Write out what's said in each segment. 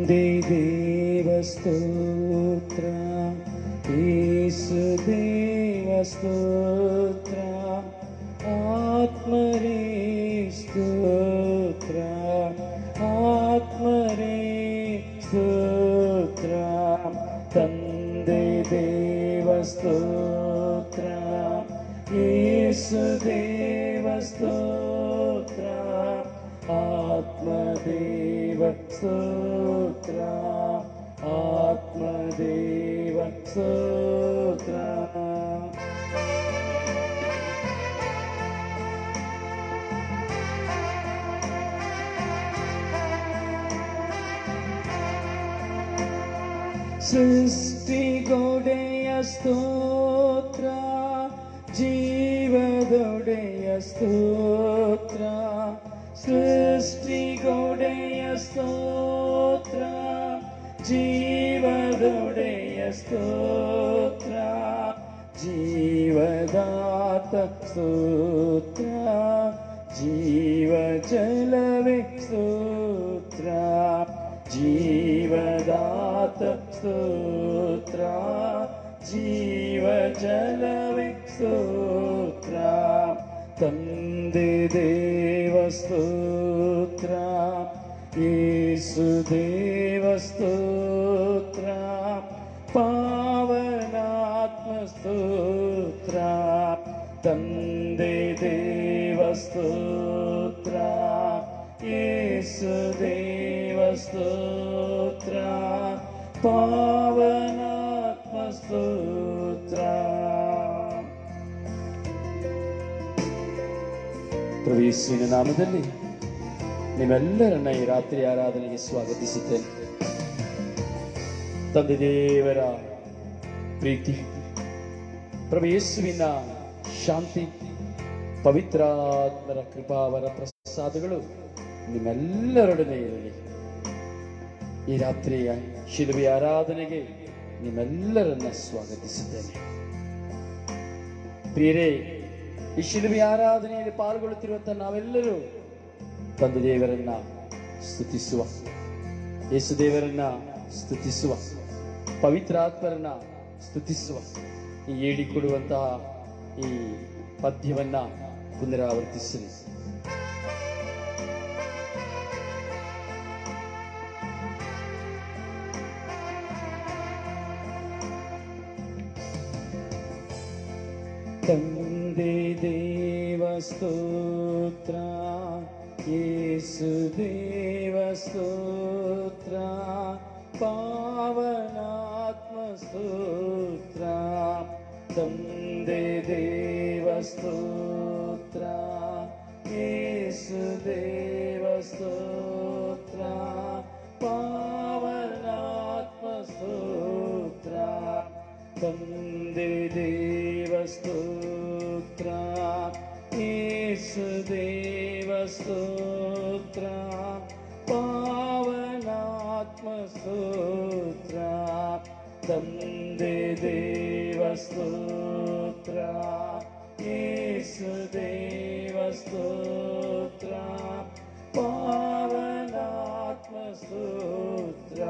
ತಂದೆ ದೇವ ಸ್ತೋತ್ರ ಯೇಸು ದೇವ ಸ್ತೋತ್ರ ಆತ್ಮರೇ ಸ್ತೋತ್ರ ಆತ್ಮರೇ ಸ್ತೋತ್ರ ತಂದೆ ದೇವ ಸ್ತೋತ್ರ ಯೇಸು ದೇವ ಸ್ತೋತ್ರ ಆತ್ಮದೇವ ಸ್ತೋತ್ರ ಆತ್ಮದೇವ ಸ್ತೋತ್ರ ಸೃಷ್ಟಿಗೊಡೆಯ ಸ್ತೋತ್ರ ಜೀವದೊಡೆಯ ಸ್ತೋತ್ರ ಸೃಷ್ಟಿಗೊಡೆಯ ಸ್ತೋತ್ರ ಜೀವದೊಡೆಯ ಸ್ತೋತ್ರ ಜೀವದಾತ ಸ್ತೋತ್ರ ಜೀವ ಜಲವೇ ಸ್ತೋತ್ರ ಜೀವದಾತ ಸ್ತೋತ್ರ ಜೀವ ಜಲವೇ ಸ್ತೋತ್ರ ತಂದೆ ದೇವ ಸ್ತೋತ್ರ ಯೇಸು ದೇವ ಸ್ತೋತ್ರ ಪಾವನಾತ್ಮ ಸ್ತೋತ್ರ ತಂದೆ ದೇವ ಸ್ತೋತ್ರ ಯೇಸು ದೇವ ಸ್ತೋತ್ರ ಪಾವನಾತ್ಮ ಸ್ತೋತ್ರ ಪ್ರಭು ಯೇಸುವಿನ ನಾಮದಲ್ಲಿ ನಿಮ್ಮೆಲ್ಲರನ್ನ ಈ ರಾತ್ರಿ ಆರಾಧನೆಗೆ ಸ್ವಾಗತಿಸುತ್ತೇನೆ ತಂದೆ ದೇವರ ಪ್ರೀತಿ ಪ್ರಭು ಯೇಸುವಿನ ಶಾಂತಿ ಪವಿತ್ರಾತ್ಮರ ಕೃಪಾವರ ಪ್ರಸಾದಗಳು ನಿಮ್ಮೆಲ್ಲರೊಡನೆ ಇರಲಿ ಈ ರಾತ್ರಿಯ ಶಿಲುಬೆ ಆರಾಧನೆಗೆ ನಿಮ್ಮೆಲ್ಲರನ್ನ ಸ್ವಾಗತಿಸುತ್ತೇನೆ ಪ್ರಿಯರೇ ಈ ಶಿಲುಬೆ ಆರಾಧನೆಯಲ್ಲಿ ಪಾಲ್ಗೊಳ್ಳುತ್ತಿರುವಂತಹ ನಾವೆಲ್ಲರೂ ತಂದೆ ದೇವರನ್ನ ಸ್ತುತಿಸುವ ಯೇಸು ದೇವರನ್ನ ಸ್ತುತಿಸುವ ಪವಿತ್ರಾತ್ಮರನ್ನ ಸ್ತುತಿಸುವ ಈ ಹೇಳಿಕೊಡುವಂತಹ ಈ ಪದ್ಯವನ್ನ ಪುನರಾವರ್ತಿಸಲಿ ತಂದೆ ದೇವ ಸ್ತೋತ್ರ ಯೇಸು ದೇವ ಸ್ತೋತ್ರ ಪಾವನಾತ್ಮ ಸ್ತೋತ್ರ ತಂದೆ ದೇವ ಸ್ತೋತ್ರ ಯೇಸು ದೇವ ಸ್ತೋತ್ರ ಪಾವನಾತ್ಮ ಸ್ತೋತ್ರ ತಂದೆ ದೇವ ಸ್ತೋತ್ರ ಯೇಸು ದೇವ ಸ್ತೋತ್ರ ಪಾವನಾತ್ಮ ಸ್ತೋತ್ರ ತಂದೆ ದೇವ ಸ್ತೋತ್ರ ಯೇಸು ದೇವ ಸ್ತೋತ್ರ ಪಾವನಾತ್ಮ ಸ್ತೋತ್ರ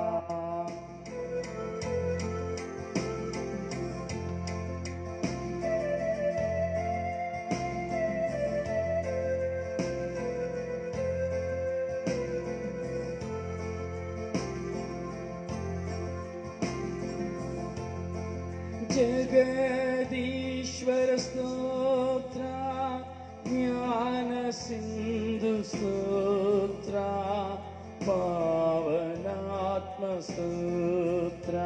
ಜಗದೀಶ್ವರ ಸ್ತೋತ್ರ ಜ್ಞಾನ ಸಿಂಧು ಸ್ತೋತ್ರ ಪಾವನಾತ್ಮ ಸ್ತೋತ್ರ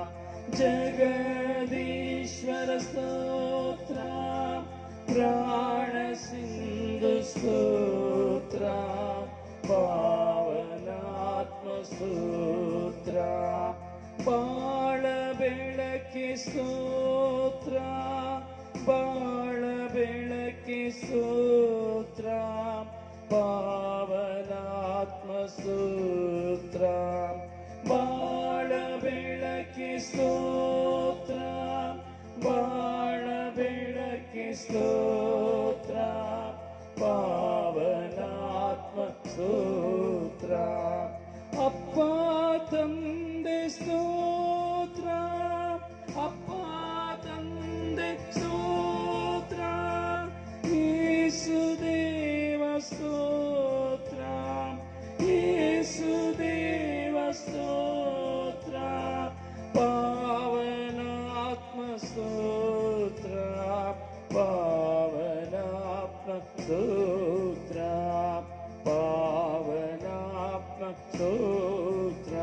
ಜಗದೀಶ್ವರ ಸ್ತೋತ್ರ ಪ್ರಾಣ ಸಿಂಧು ಸ್ತೋತ್ರ ಪಾವನಾತ್ಮ ಸ್ತೋತ್ರ ಬಾಳ ಬೆಳಕಿ ಸ್ತೋತ್ರ ಬಾಳ ಬೆಳಕಿ ಸ್ತೋತ್ರ ಪಾವನಾತ್ಮ ಸ್ತೋತ್ರ ಬಾಳ ಬೆಳಕಿ ಸ್ತೋತ್ರ ಬಾಳ ಬೆಳಕಿ ಸ್ತೋತ್ರ ಪಾವನಾತ್ಮ ಸ್ತೋತ್ರ ಅಪ್ಪ ಪಾವನಾತ್ಮ ಸ್ತೋತ್ರ ಪಾವನಾತ್ಮ ಸ್ತೋತ್ರ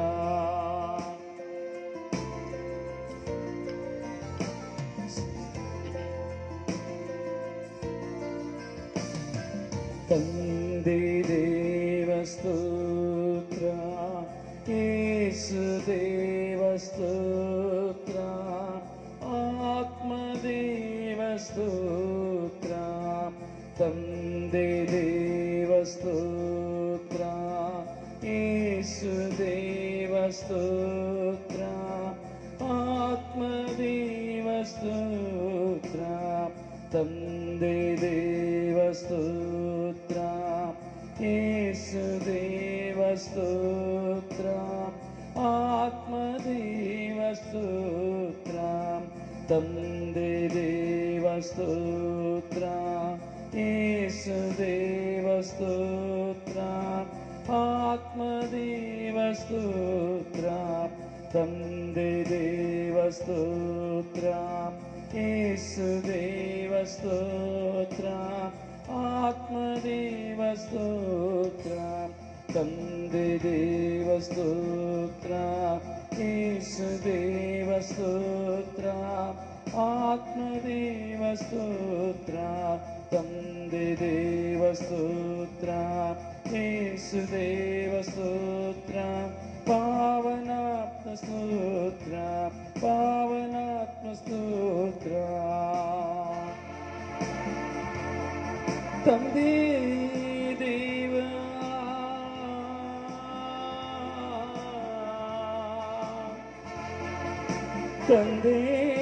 ತಂದೆ ದೇವ ಸ್ತೋತ್ರ ಯೇಸು ದೇವ ಸ್ತೋತ್ರ ಆತ್ಮ ದೇವ ಸ್ತೋತ್ರ ತಂದೆ ದೇವ ಸ್ತೋತ್ರ ಯೇಸು ದೇವ ಸ್ತೋತ್ರ ಆತ್ಮ ದೇವ ಸ್ತೋತ್ರ ತಂದೆ ದೇವ ಸ್ತೋತ್ರ ಯೇಸು ದೇವ ಸ್ತೋತ್ರ ಆತ್ಮ ದೇವ ಸ್ತೋತ್ರ ತಂದೆ ದೇವ ಸ್ತೋತ್ರ ಯೇಸು ದೇವ ಸ್ತೋತ್ರ ಆತ್ಮ ದೇವ ಸ್ತೋತ್ರ ತಂದೆ ದೇವ ಸ್ತೋತ್ರ ಯೇಸು ದೇವ ಸ್ತೋತ್ರ ಆತ್ಮ ದೇವ ಸ್ತೋತ್ರ ತಂದೆ ದೇವ ಸ್ತೋತ್ರ ಯೇಸು ದೇವ ಸ್ತೋತ್ರ ಆತ್ಮ ದೇವ ಸ್ತೋತ್ರ ತಂದೆ ದೇವ ಸ್ತೋತ್ರ ಯೇಸು ದೇವ ಸ್ತೋತ್ರ ಪಾವನಾತ್ಮ ಸ್ತೋತ್ರ ಪಾವನಾತ್ಮ ಸ್ತೋತ್ರ ತಂದೆ ದೇವ ತಂದೆ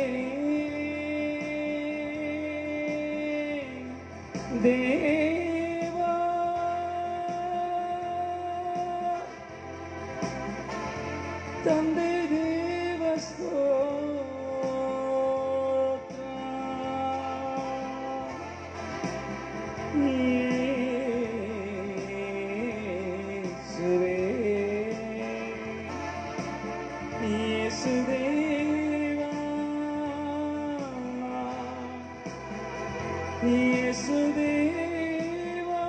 ದೇವ ತಂದೆ ದೇವ ಯೇಸುವೇ ಯೇಸುದೇವಾ ಯೇಸುದೇವಾ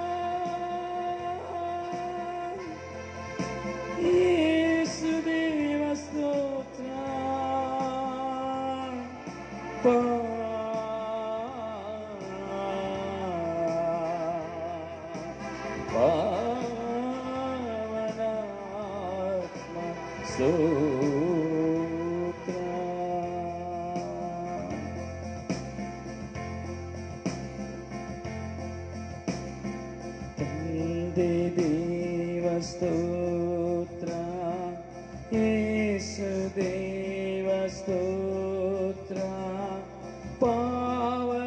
ಯೇಸುದೇವ ಸ್ತೋತ್ರ ಪಾವನಾತ್ಮ ಸ್ತೋತ್ರ ತಂದೆ ದೇವ ಸ್ತೋತ್ರ ಯೇಸು ದೇವ ಸ್ತೋತ್ರ ಪಾವನಾತ್ಮ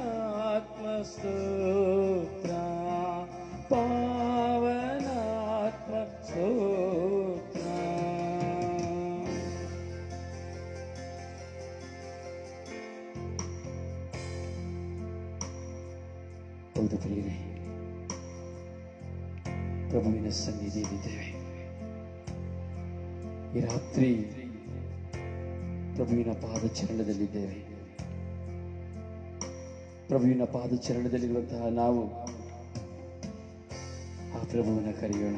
ಸ್ತೋತ್ರ ಪಾವನಾತ್ಮ ಸ್ತೋತ್ರ ಹೌದು ಪ್ರಿಯರೇ ಪ್ರಭುವಿನ ಸನ್ನಿಧಿಯಲ್ಲಿದ್ದೇವೆ ಈ ರಾತ್ರಿ ಪ್ರಭುವಿನ ಪಾದಚರಣದಲ್ಲಿದ್ದೇವೆ ಪ್ರಭುವಿನ ಪಾದಚರಣದಲ್ಲಿರುವಂತಹ ನಾವು ಆ ಪ್ರಭುವನ್ನ ಕರೆಯೋಣ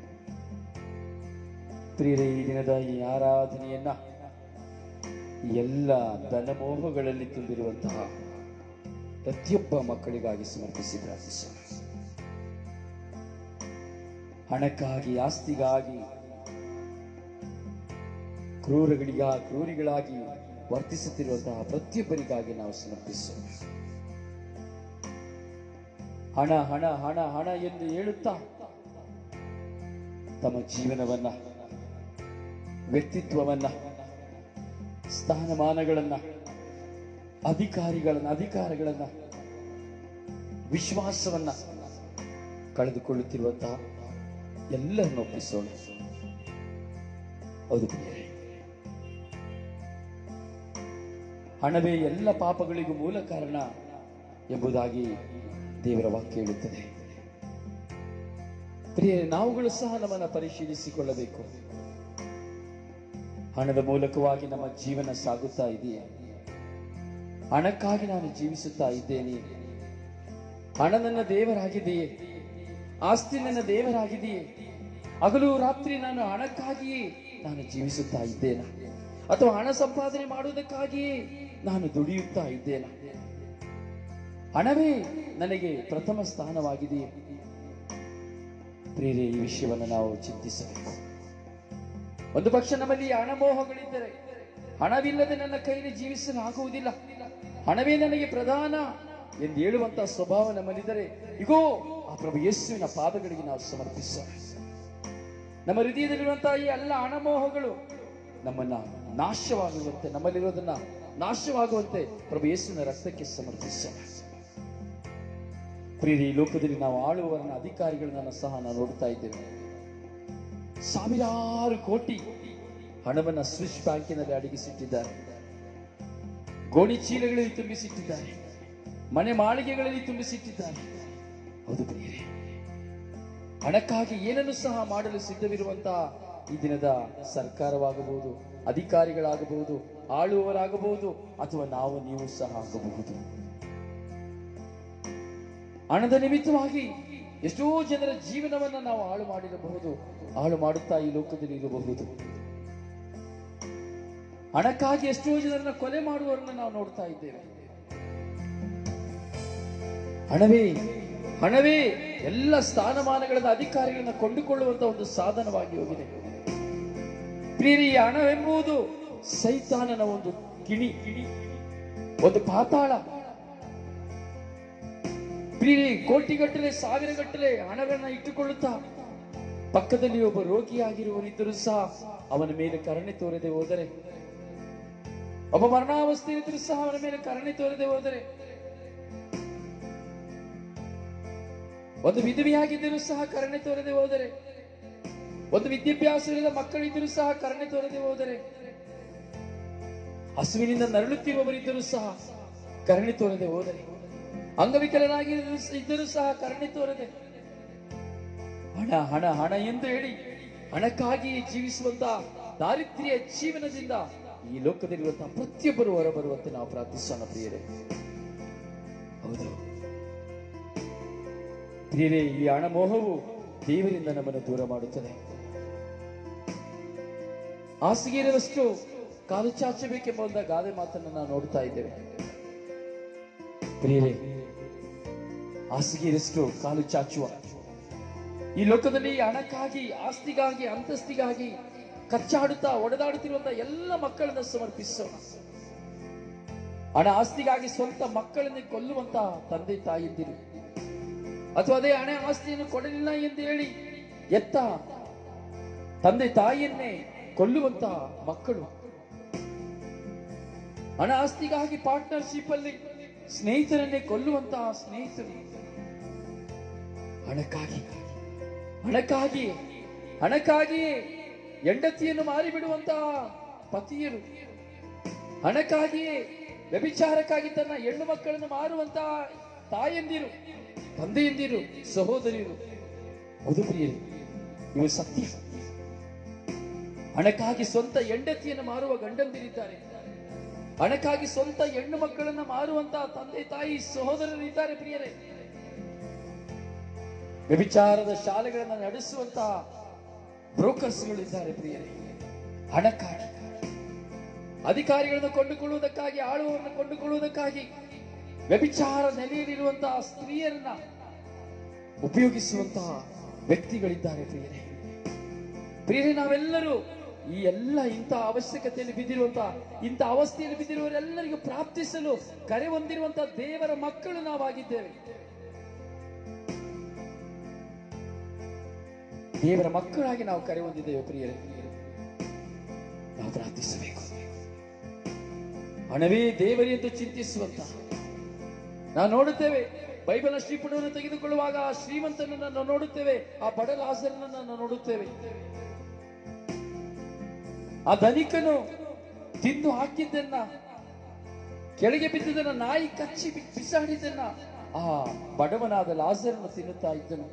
ಪ್ರಿಯರೇ ಈ ದಿನದ ಈ ಆರಾಧನೆಯನ್ನ ಎಲ್ಲ ಧನಮೋಹಗಳಲ್ಲಿ ತುಂಬಿರುವಂತಹ ಪ್ರತಿಯೊಬ್ಬ ಮಕ್ಕಳಿಗಾಗಿ ಸಮರ್ಪಿಸಿ ಪ್ರಾರ್ಥಿಸೋಣ ಹಣಕ್ಕಾಗಿ ಆಸ್ತಿಗಾಗಿ ಕ್ರೂರಗಳಿಗ ಕ್ರೂರಿಗಳಾಗಿ ವರ್ತಿಸುತ್ತಿರುವಂತಹ ಪ್ರತಿಯೊಬ್ಬರಿಗಾಗಿ ನಾವು ಸಮರ್ಪಿಸೋಣ ಹಣ ಹಣ ಹಣ ಹಣ ಎಂದು ಹೇಳುತ್ತಾ ತಮ್ಮ ಜೀವನವನ್ನ ವ್ಯಕ್ತಿತ್ವವನ್ನ ಸ್ಥಾನಮಾನಗಳನ್ನ ಅಧಿಕಾರಿಗಳನ್ನ ಅಧಿಕಾರಗಳನ್ನ ವಿಶ್ವಾಸವನ್ನ ಕಳೆದುಕೊಳ್ಳುತ್ತಿರುವಂತಹ ಎಲ್ಲರನ್ನು ಒಪ್ಪಿಸೋಣ ಹೌದು ಪ್ರಿಯರೇ ಹಣವೇ ಎಲ್ಲ ಪಾಪಗಳಿಗೂ ಮೂಲ ಕಾರಣ ಎಂಬುದಾಗಿ ದೇವರ ವಾಕ್ಯ ಹೇಳುತ್ತದೆ ಪ್ರಿಯರೇ ನಾವುಗಳು ಸಹ ನಮ್ಮನ್ನು ಪರಿಶೀಲಿಸಿಕೊಳ್ಳಬೇಕು ಹಣದ ಮೂಲಕವಾಗಿ ನಮ್ಮ ಜೀವನ ಸಾಗುತ್ತಾ ಇದೆಯೇ ಹಣಕ್ಕಾಗಿ ನಾನು ಜೀವಿಸುತ್ತಾ ಇದ್ದೇನೆ ಹಣ ನನ್ನ ದೇವರಾಗಿದೆಯೇ ಆಸ್ತಿ ನನ್ನ ದೇವರಾಗಿದೆಯೇ ಹಗಲು ರಾತ್ರಿ ನಾನು ಹಣಕ್ಕಾಗಿಯೇ ನಾನು ಜೀವಿಸುತ್ತಾ ಇದ್ದೇನೆ ಅಥವಾ ಹಣ ಸಂಪಾದನೆ ಮಾಡುವುದಕ್ಕಾಗಿಯೇ ನಾನು ದುಡಿಯುತ್ತಾ ಇದ್ದೇನೆ ಹಣವೇ ನನಗೆ ಪ್ರಥಮ ಸ್ಥಾನವಾಗಿದೆಯೇ ಪ್ರಿಯರೇ ಈ ವಿಷಯವನ್ನು ನಾವು ಚಿಂತಿಸಬೇಕು ಒಂದು ಪಕ್ಷ ನಮ್ಮಲ್ಲಿ ಹಣಮೋಹಗಳಿದ್ದರೆ ಹಣವಿಲ್ಲದೆ ನನ್ನ ಕೈಯಲ್ಲಿ ಜೀವಿಸಲು ಆಗುವುದಿಲ್ಲ ಹಣವೇ ನನಗೆ ಪ್ರಧಾನ ಎಂದು ಹೇಳುವಂತಹ ಸ್ವಭಾವ ನಮ್ಮಲ್ಲಿದ್ದರೆ ಇಗೋ ಆ ಪ್ರಭು ಯೇಸುವಿನ ಪಾದಗಳಿಗೆ ನಾವು ಸಮರ್ಪಿಸೋಣ ನಮ್ಮ ಹೃದಯದಲ್ಲಿರುವಂತಹ ಈ ಎಲ್ಲ ಹಣಮೋಹಗಳು ನಮ್ಮನ್ನ ನಾಶವಾಗುವಂತೆ ನಮ್ಮಲ್ಲಿರೋದನ್ನ ನಾಶವಾಗುವಂತೆ ಪ್ರಭು ಯೇಸುವಿನ ರಕ್ತಕ್ಕೆ ಸಮರ್ಪಿಸೋಣ ಪ್ರಿಯರಿ ಈ ಲೋಕದಲ್ಲಿ ನಾವು ಆಳುವವರನ್ನ ಅಧಿಕಾರಿಗಳನ್ನ ಸಹ ನಾವು ನೋಡ್ತಾ ಇದ್ದೇವೆ ಸಾವಿರಾರು ಕೋಟಿ ಹಣವನ್ನ ಸ್ವಿಸ್ ಬ್ಯಾಂಕಿನಲ್ಲಿ ಅಡಗಿಸಿಟ್ಟಿದ್ದಾರೆ ಗೋಣಿ ಚೀಲಗಳಲ್ಲಿ ತುಂಬಿಸಿಟ್ಟಿದ್ದಾರೆ ಮನೆ ಮಾಳಿಗೆಗಳಲ್ಲಿ ತುಂಬಿಸಿಟ್ಟಿದ್ದಾರೆ ಹೌದು ಪ್ರಿಯರೇ ಹಣಕ್ಕಾಗಿ ಏನನ್ನು ಸಹ ಮಾಡಲು ಸಿದ್ಧವಿರುವಂತಹ ಈ ದಿನದ ಸರ್ಕಾರವಾಗಬಹುದು ಅಧಿಕಾರಿಗಳಾಗಬಹುದು ಆಳುವವರಾಗಬಹುದು ಅಥವಾ ನಾವು ನೀವು ಸಹ ಆಗಬಹುದು ಹಣದ ನಿಮಿತ್ತವಾಗಿ ಎಷ್ಟೋ ಜನರ ಜೀವನವನ್ನ ನಾವು ಹಾಳು ಮಾಡಿರಬಹುದು ಹಾಳು ಮಾಡುತ್ತಾ ಈ ಲೋಕದಲ್ಲಿ ಇರಬಹುದು ಹಣಕ್ಕಾಗಿ ಎಷ್ಟೋ ಜನರನ್ನ ಕೊಲೆ ಮಾಡುವವರನ್ನ ನಾವು ನೋಡ್ತಾ ಇದ್ದೇವೆ ಹಣವೇ ಹಣವೇ ಎಲ್ಲ ಸ್ಥಾನಮಾನಗಳನ್ನ ಅಧಿಕಾರಿಗಳನ್ನ ಕೊಂಡುಕೊಳ್ಳುವಂತ ಒಂದು ಸಾಧನವಾಗಿ ಹೋಗಿದೆ ಪ್ರಿಯರಿ ಈ ಹಣವೆಂಬುದು ಸೈತಾನನ ಒಂದು ಕಿಣಿ ಒಂದು ಪಾತಾಳ ಪ್ರಿಯರಿ ಕೋಟಿಗಟ್ಟಲೆ ಸಾವಿರಗಟ್ಟಲೆ ಹಣಗಳನ್ನ ಇಟ್ಟುಕೊಳ್ಳುತ್ತಾ ಪಕ್ಕದಲ್ಲಿ ಒಬ್ಬ ರೋಗಿಯಾಗಿರುವನಿದ್ದರೂ ಸಹ ಅವನ ಮೇಲೆ ಕರುಣೆ ತೋರದೆ ಹೋದರೆ ಒಬ್ಬ ಮರಣಾವಸ್ಥೆಯಿದ್ದರೂ ಸಹ ಅವನ ಮೇಲೆ ಕರುಣೆ ತೋರದೆ ಹೋದರೆ ಒಂದು ವಿಧವೆಯಾಗಿದ್ದರೂ ಸಹ ಕರುಣೆ ತೋರದೆ ಹೋದರೆ ಒಂದು ವಿದ್ಯಾಭ್ಯಾಸವಿಲ್ಲದ ಮಕ್ಕಳಿದ್ದರೂ ಸಹ ಕರುಣೆ ತೋರದೆ ಹೋದರೆ ಹಸುವಿನಿಂದ ನರಳುತ್ತಿರುವವರಿದ್ದರೂ ಸಹ ಕರುಣೆ ತೋರದೆ ಹೋದರೆ ಅಂಗವಿಕಲರಾಗಿ ಇದ್ದರೂ ಸಹ ಕರುಣೆ ತೋರದೆ ಹಣ ಹಣ ಹಣ ಎಂದು ಹೇಳಿ ಹಣಕ್ಕಾಗಿ ಜೀವಿಸುವಂತ ದಾರಿದ್ರ್ಯ ಜೀವನದಿಂದ ಈ ಲೋಕದಲ್ಲಿರುವಂತಹ ಪ್ರತಿಯೊಬ್ಬರು ಹೊರಬರುವಂತೆ ನಾವು ಪ್ರಾರ್ಥಿಸೋಣ ಪ್ರಿಯರೇ ಹೌದು ಪ್ರಿಯರೇ ಈ ಹಣ ಮೋಹವು ದೇವರಿಂದ ನಮ್ಮನ್ನು ದೂರ ಮಾಡುತ್ತದೆ ಹಾಸಿಗೆ ಇರುವಷ್ಟು ಕಾಲು ಚಾಚಬೇಕೆಂಬ ಒಂದು ಗಾದೆ ಮಾತನ್ನು ನಾವು ನೋಡ್ತಾ ಇದ್ದೇವೆ ಪ್ರಿಯರೇ ಹಾಸಿಗೆ ಇರಷ್ಟು ಕಾಲು ಚಾಚುವ ಈ ಲೋಕದಲ್ಲಿ ಹಣಕ್ಕಾಗಿ ಆಸ್ತಿಗಾಗಿ ಅಂತಸ್ತಿಗಾಗಿ ಕಚ್ಚಾಡುತ್ತಾ ಒಡೆದಾಡುತ್ತಿರುವಂತಹ ಎಲ್ಲ ಮಕ್ಕಳನ್ನ ಸಮರ್ಪಿಸೋಣ ಹಣ ಆಸ್ತಿಗಾಗಿ ಸ್ವಂತ ಮಕ್ಕಳನ್ನೇ ಕೊಲ್ಲುವಂತ ತಂದೆ ತಾಯಿದ್ದಿರು ಅಥವಾ ಅದೇ ಹಣ ಆಸ್ತಿಯನ್ನು ಕೊಡಲಿಲ್ಲ ಎಂದು ಹೇಳಿ ಎತ್ತ ತಂದೆ ತಾಯಿಯನ್ನೇ ಕೊಲ್ಲುವಂತ ಮಕ್ಕಳು ಹಣ ಆಸ್ತಿಗಾಗಿ ಪಾರ್ಟ್ನರ್ಶಿಪ್ ಅಲ್ಲಿ ಸ್ನೇಹಿತರನ್ನೇ ಕೊಲ್ಲುವಂತಹ ಸ್ನೇಹಿತರು ಹಣಕ್ಕಾಗಿ ಹಣಕ್ಕಾಗಿ ಹಣಕ್ಕಾಗಿಯೇ ಹೆಂಡತಿಯನ್ನು ಮಾರಿಬಿಡುವಂತಹ ಪತಿಯರು ಹಣಕ್ಕಾಗಿಯೇ ವ್ಯಭಿಚಾರಕ್ಕಾಗಿ ತನ್ನ ಹೆಣ್ಣು ಮಕ್ಕಳನ್ನು ಮಾರುವಂತಹ ತಾಯಂದಿರು ತಂದೆಯಂದಿರು ಸಹೋದರಿಯರು ಹೌದು ಪ್ರಿಯರು ಇವು ಸತ್ಯ ಹಣಕ್ಕಾಗಿ ಸ್ವಂತ ಹೆಂಡತಿಯನ್ನು ಮಾರುವ ಗಂಡಂದಿರಿದ್ದಾರೆ ಹಣಕ್ಕಾಗಿ ಸ್ವಂತ ಹೆಣ್ಣು ಮಕ್ಕಳನ್ನ ಮಾರುವಂತಹ ತಂದೆ ತಾಯಿ ಸಹೋದರರಿದ್ದಾರೆ ಪ್ರಿಯರೇ ವ್ಯಭಿಚಾರದ ಶಾಲೆಗಳನ್ನು ನಡೆಸುವಂತಹ ಬ್ರೋಕರ್ಸ್ಗಳಿದ್ದಾರೆ ಪ್ರಿಯರೇ ಹಣಕ್ಕಾಗಿ ಅಧಿಕಾರಿಗಳನ್ನು ಕೊಂಡುಕೊಳ್ಳುವುದಕ್ಕಾಗಿ ಆಳುವವರನ್ನು ಕೊಂಡುಕೊಳ್ಳುವುದಕ್ಕಾಗಿ ವ್ಯಭಿಚಾರ ನೆಲೆಯಲ್ಲಿರುವಂತಹ ಸ್ತ್ರೀಯರನ್ನ ಉಪಯೋಗಿಸುವಂತಹ ವ್ಯಕ್ತಿಗಳಿದ್ದಾರೆ ಪ್ರಿಯರೇ ಪ್ರಿಯರೇ ನಾವೆಲ್ಲರೂ ಈ ಎಲ್ಲ ಇಂಥ ಅವಶ್ಯಕತೆಯಲ್ಲಿ ಬಿದ್ದಿರುವಂತಹ ಇಂಥ ಅವಸ್ಥೆಯಲ್ಲಿ ಬಿದ್ದಿರುವವರೆಲ್ಲರಿಗೂ ಪ್ರಾರ್ಥಿಸಲು ಕರೆ ಹೊಂದಿರುವಂತಹ ದೇವರ ಮಕ್ಕಳು ನಾವಾಗಿದ್ದೇವೆ ದೇವರ ಮಕ್ಕಳಾಗಿ ನಾವು ಕರೆ ಹೊಂದಿದ್ದೇವೆ ಪ್ರಿಯರೇ ನಾವು ಪ್ರಾರ್ಥಿಸಬೇಕು ಹಣವೇ ದೇವರಿ ಎಂದು ಚಿಂತಿಸುವಂತ ನಾವು ನೋಡುತ್ತೇವೆ ಬೈಬಲ್ ಶ್ರೀಪುಟವನ್ನು ತೆಗೆದುಕೊಳ್ಳುವಾಗ ಆ ಶ್ರೀಮಂತನನ್ನು ನಾವು ನೋಡುತ್ತೇವೆ ಆ ಬಡ ಲಾಸರನನ್ನು ನಾವು ನೋಡುತ್ತೇವೆ ಆ ಧನಿಕನು ತಿಂದು ಹಾಕಿದ್ದನ್ನ ಕೆಳಗೆ ಬಿದ್ದುದನ್ನ ನಾಯಿ ಕಚ್ಚಿ ಬಿ- ಬಿಸಾಡಿದ್ದನ್ನ ಆ ಬಡವನಾದ ಲಾಸರನ್ನು ತಿನ್ನುತ್ತಾ ಇದ್ದನು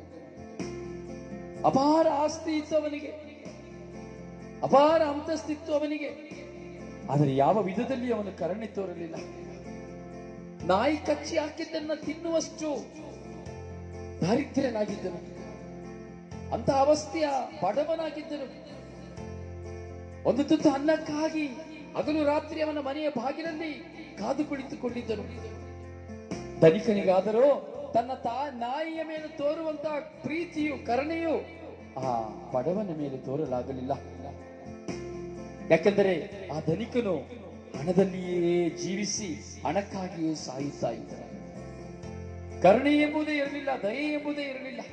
ಅಪಾರ ಆಸ್ತಿ ಇತ್ತು ಅವನಿಗೆ ಅಪಾರ ಅಂತಸ್ತಿತ್ತು ಅವನಿಗೆ ಆದರೆ ಯಾವ ವಿಧದಲ್ಲಿ ಅವನು ಕರುಣೆ ತೋರಲಿಲ್ಲ ನಾಯಿ ಕಚ್ಚಿ ಹಾಕಿದ್ದನ್ನ ತಿನ್ನುವಷ್ಟು ದಾರಿದ್ರ್ಯನಾಗಿದ್ದನು ಅಂತ ಅವಸ್ಥೆಯ ಬಡವನಾಗಿದ್ದನು ಒಂದು ತುತ್ತು ಅನ್ನಕ್ಕಾಗಿ ಹಗಲು ರಾತ್ರಿ ಅವನ ಮನೆಯ ಬಾಗಿಲಲ್ಲಿ ಕಾದು ಕುಳಿತುಕೊಂಡಿದ್ದನು ಧನಿಕನಿಗಾದರೂ ತನ್ನ ತಾ ನಾಯಿಯ ಮೇಲೆ ತೋರುವಂತಹ ಪ್ರೀತಿಯು ಕರುಣೆಯು ಆ ಬಡವನ ಮೇಲೆ ತೋರಲಾಗಲಿಲ್ಲ ಯಾಕೆಂದರೆ ಆ ಧನಿಕನು ಹಣದಲ್ಲಿಯೇ ಜೀವಿಸಿ ಹಣಕ್ಕಾಗಿಯೇ ಸಾಯುತ್ತಾ ಇದ್ದ ಕರುಣೆ ಎಂಬುದೇ ಇರಲಿಲ್ಲ ದಯೆ ಎಂಬುದೇ ಇರಲಿಲ್ಲ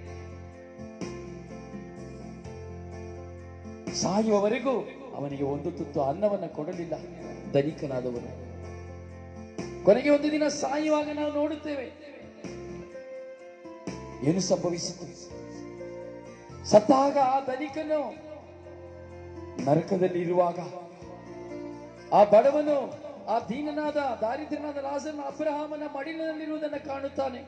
ಸಾಯುವವರೆಗೂ ಅವನಿಗೆ ಒಂದು ತುತ್ತು ಅನ್ನವನ್ನ ಕೊಡಲಿಲ್ಲ ಧನಿಕನಾದವನು ಕೊನೆಗೆ ಒಂದು ದಿನ ಸಾಯುವಾಗ ನಾವು ನೋಡುತ್ತೇವೆ ಏನು ಸಂಭವಿಸಿತು ಸತ್ತಾಗ ಆ ಧನಿಕನು ನರಕದಲ್ಲಿ ಇರುವಾಗ ಆ ಬಡವನು ಆ ದೀನನಾದ ದಾರಿದ್ರ್ಯನಾದ ಲಾಜರ್ನ ಅಬ್ರಹಾಮನ ಮಡಿಲಿನಲ್ಲಿರುವುದನ್ನು ಕಾಣುತ್ತಾನೆ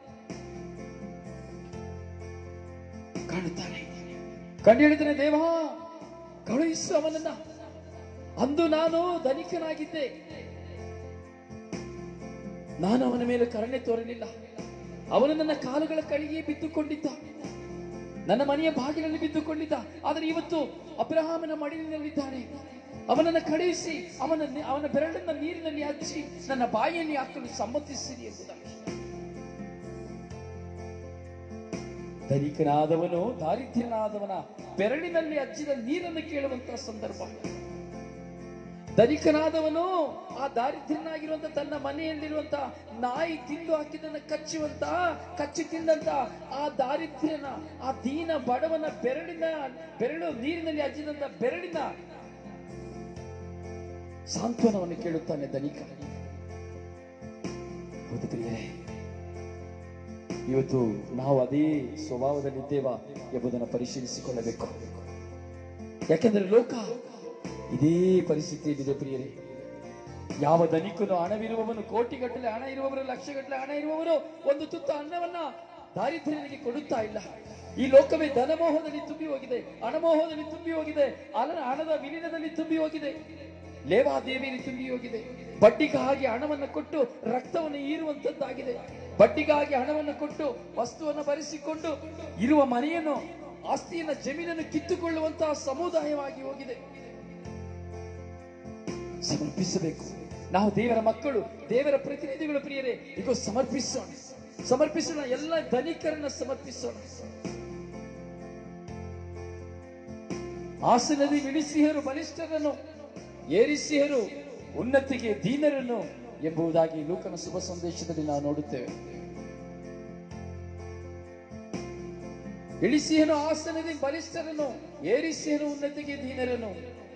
ಕಾಣುತ್ತಾನೆ ಕಂಡು ಹೇಳಿದ್ದಾನೆ ದೇವ ಕಳುಹಿಸು ಅವನನ್ನ ಅಂದು ನಾನು ಧನಿಕನಾಗಿದ್ದೆ ನಾನು ಅವನ ಮೇಲೆ ಕರುಣೆ ತೋರಲಿಲ್ಲ ಅವನು ನನ್ನ ಕಾಲುಗಳ ಕಳಿಗೆ ಬಿದ್ದುಕೊಂಡಿದ್ದ ನನ್ನ ಮನೆಯ ಬಾಗಿಲಲ್ಲಿ ಬಿದ್ದುಕೊಂಡಿದ್ದ ಆದರೆ ಇವತ್ತು ಅಬ್ರಹಾಮನ ಮಡಿಲಿನಲ್ಲಿದ್ದಾನೆ ಅವನನ್ನು ಕಳುಹಿಸಿ ಅವನ ಅವನ ಬೆರಳನ್ನ ನೀರಿನಲ್ಲಿ ಹಚ್ಚಿ ನನ್ನ ಬಾಯಿಯಲ್ಲಿ ಹಾಕಲು ಸಮ್ಮತಿಸಿರಿ ಎಂಬುದಾಗಿ ಧನಿಕನಾದವನು ದಾರಿದ್ರ್ಯನಾದವನ ಬೆರಳಿನಲ್ಲಿ ಹಚ್ಚಿದ ನೀರನ್ನು ಕೇಳುವಂತಹ ಸಂದರ್ಭ ಧನಿಕನಾದವನು ಆ ದಾರಿದ್ರ್ಯನಾಗಿರುವಂತ ತನ್ನ ಮನೆಯಲ್ಲಿರುವಂತ ನಾಯಿ ತಿಂದು ಹಾಕಿದನ್ನ ಕಚ್ಚುವಂತ ಕಚ್ಚಿ ತಿಂದಂತ ಆ ದಾರಿದ್ರ್ಯನ ಆ ದೀನ ಬಡವನ ಬೆರಳಿನ ಬೆರಳು ನೀರಿನಲ್ಲಿ ಹಚ್ಚಿದಂತ ಬೆರಳಿನ ಸಾಂತ್ವನವನ್ನು ಕೇಳುತ್ತಾನೆ ಧನಿಕ ಹೌದು ಪ್ರಿಯರೇ ಇವತ್ತು ನಾವು ಅದೇ ಸ್ವಭಾವದಲ್ಲಿದ್ದೇವಾ ಎಂಬುದನ್ನು ಪರಿಶೀಲಿಸಿಕೊಳ್ಳಬೇಕು ಯಾಕೆಂದರೆ ಲೋಕ ಇದೇ ಪರಿಸ್ಥಿತಿಯಲ್ಲಿದೆ ಪ್ರಿಯರೇ ಯಾವ ಧನಿಕನು ಹಣವಿರುವವನು ಕೋಟಿಗಟ್ಟಲೆ ಹಣ ಇರುವವರು ಲಕ್ಷಗಟ್ಟಲೆ ಹಣ ಇರುವವರು ಒಂದು ತುತ್ತು ಅನ್ನವನ್ನ ದಾರಿದ್ರ್ಯನಿಗೆ ಕೊಡುತ್ತಾ ಇಲ್ಲ ಈ ಲೋಕವೇ ಧನಮೋಹದಲ್ಲಿ ತುಂಬಿ ಹೋಗಿದೆ ಹಣಮೋಹದಲ್ಲಿ ತುಂಬಿ ಹೋಗಿದೆ ಅಲನ ಹಣದ ವಿಲೀನದಲ್ಲಿ ತುಂಬಿ ಹೋಗಿದೆ ಲೇವಾದೇವಿಯಲ್ಲಿ ತುಂಬಿ ಹೋಗಿದೆ ಬಡ್ಡಿಗಾಗಿ ಹಣವನ್ನು ಕೊಟ್ಟು ರಕ್ತವನ್ನು ಹೀರುವಂತದ್ದಾಗಿದೆ ಬಡ್ಡಿಗಾಗಿ ಹಣವನ್ನು ಕೊಟ್ಟು ವಸ್ತುವನ್ನು ಬರೆಸಿಕೊಂಡು ಇರುವ ಮನೆಯನ್ನು ಆಸ್ತಿಯನ್ನ ಜಮೀನನ್ನು ಕಿತ್ತುಕೊಳ್ಳುವಂತಹ ಸಮುದಾಯವಾಗಿ ಹೋಗಿದೆ ಸಮರ್ಪಿಸಬೇಕು ನಾವು ದೇವರ ಮಕ್ಕಳು ದೇವರ ಪ್ರತಿನಿಧಿಗಳು ಪ್ರಿಯರೇ ಈಗ ಸಮರ್ಪಿಸೋಣ ಸಮರ್ಪಿಸೋಣ ಎಲ್ಲ ಧನಿಕರನ್ನ ಸಮರ್ಪಿಸೋಣ ಹಾಸನದಿ ಇಳಿಸಿಹರು ಬಲಿಷ್ಠರನ್ನು ಏರಿಸಿಹರು ಉನ್ನತಿಗೆ ದೀನರನ್ನು ಎಂಬುದಾಗಿ ಲೂಕನ ಶುಭ ಸಂದೇಶದಲ್ಲಿ ನಾವು ನೋಡುತ್ತೇವೆ ಇಳಿಸಿಹನು ಹಾಸನದಿ ಬಲಿಷ್ಠರನ್ನು ಏರಿಸಿಹನು ಉನ್ನತಿಗೆ ದೀನರನ್ನು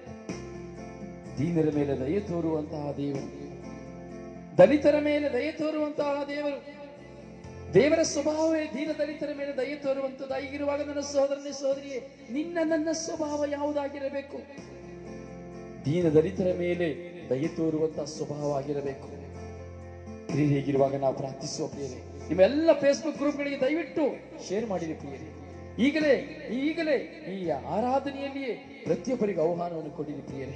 ದೀನರ ಮೇಲೆ ದಯೆ ತೋರುವಂತಹ ದೇವರು ದಲಿತರ ಮೇಲೆ ದಯೆ ತೋರುವಂತಹ ದೇವರು ದೇವರ ಸ್ವಭಾವವೇ ದೀನ ದಲಿತರ ಮೇಲೆ ದಯೆ ತೋರುವಂತದ್ದು ಹೀಗಿರುವಾಗ ನನ್ನ ಸಹೋದರನೇ ಸಹೋದರಿಯೇ ನಿನ್ನ ನನ್ನ ಸ್ವಭಾವ ಯಾವುದಾಗಿರಬೇಕು ದೀನ ದಲಿತರ ಮೇಲೆ ದಯೆ ತೋರುವಂತಹ ಸ್ವಭಾವ ಆಗಿರಬೇಕು ಪ್ರಿಯರೇ ಹೀಗಿರುವಾಗ ನಾವು ಪ್ರಾರ್ಥಿಸುವ ಪ್ರಿಯರೇ ನಿಮ್ಮೆಲ್ಲ ಫೇಸ್ಬುಕ್ ಗ್ರೂಪ್ಗಳಿಗೆ ದಯವಿಟ್ಟು ಶೇರ್ ಮಾಡಿರಿ ಪ್ರಿಯರೇ ಈಗಲೇ ಈಗಲೇ ಈ ಆರಾಧನೆಯಲ್ಲಿಯೇ ಪ್ರತಿಯೊಬ್ಬರಿಗೆ ಆಹ್ವಾನವನ್ನು ಕೊಡಿರಿ ಪ್ರಿಯರೇ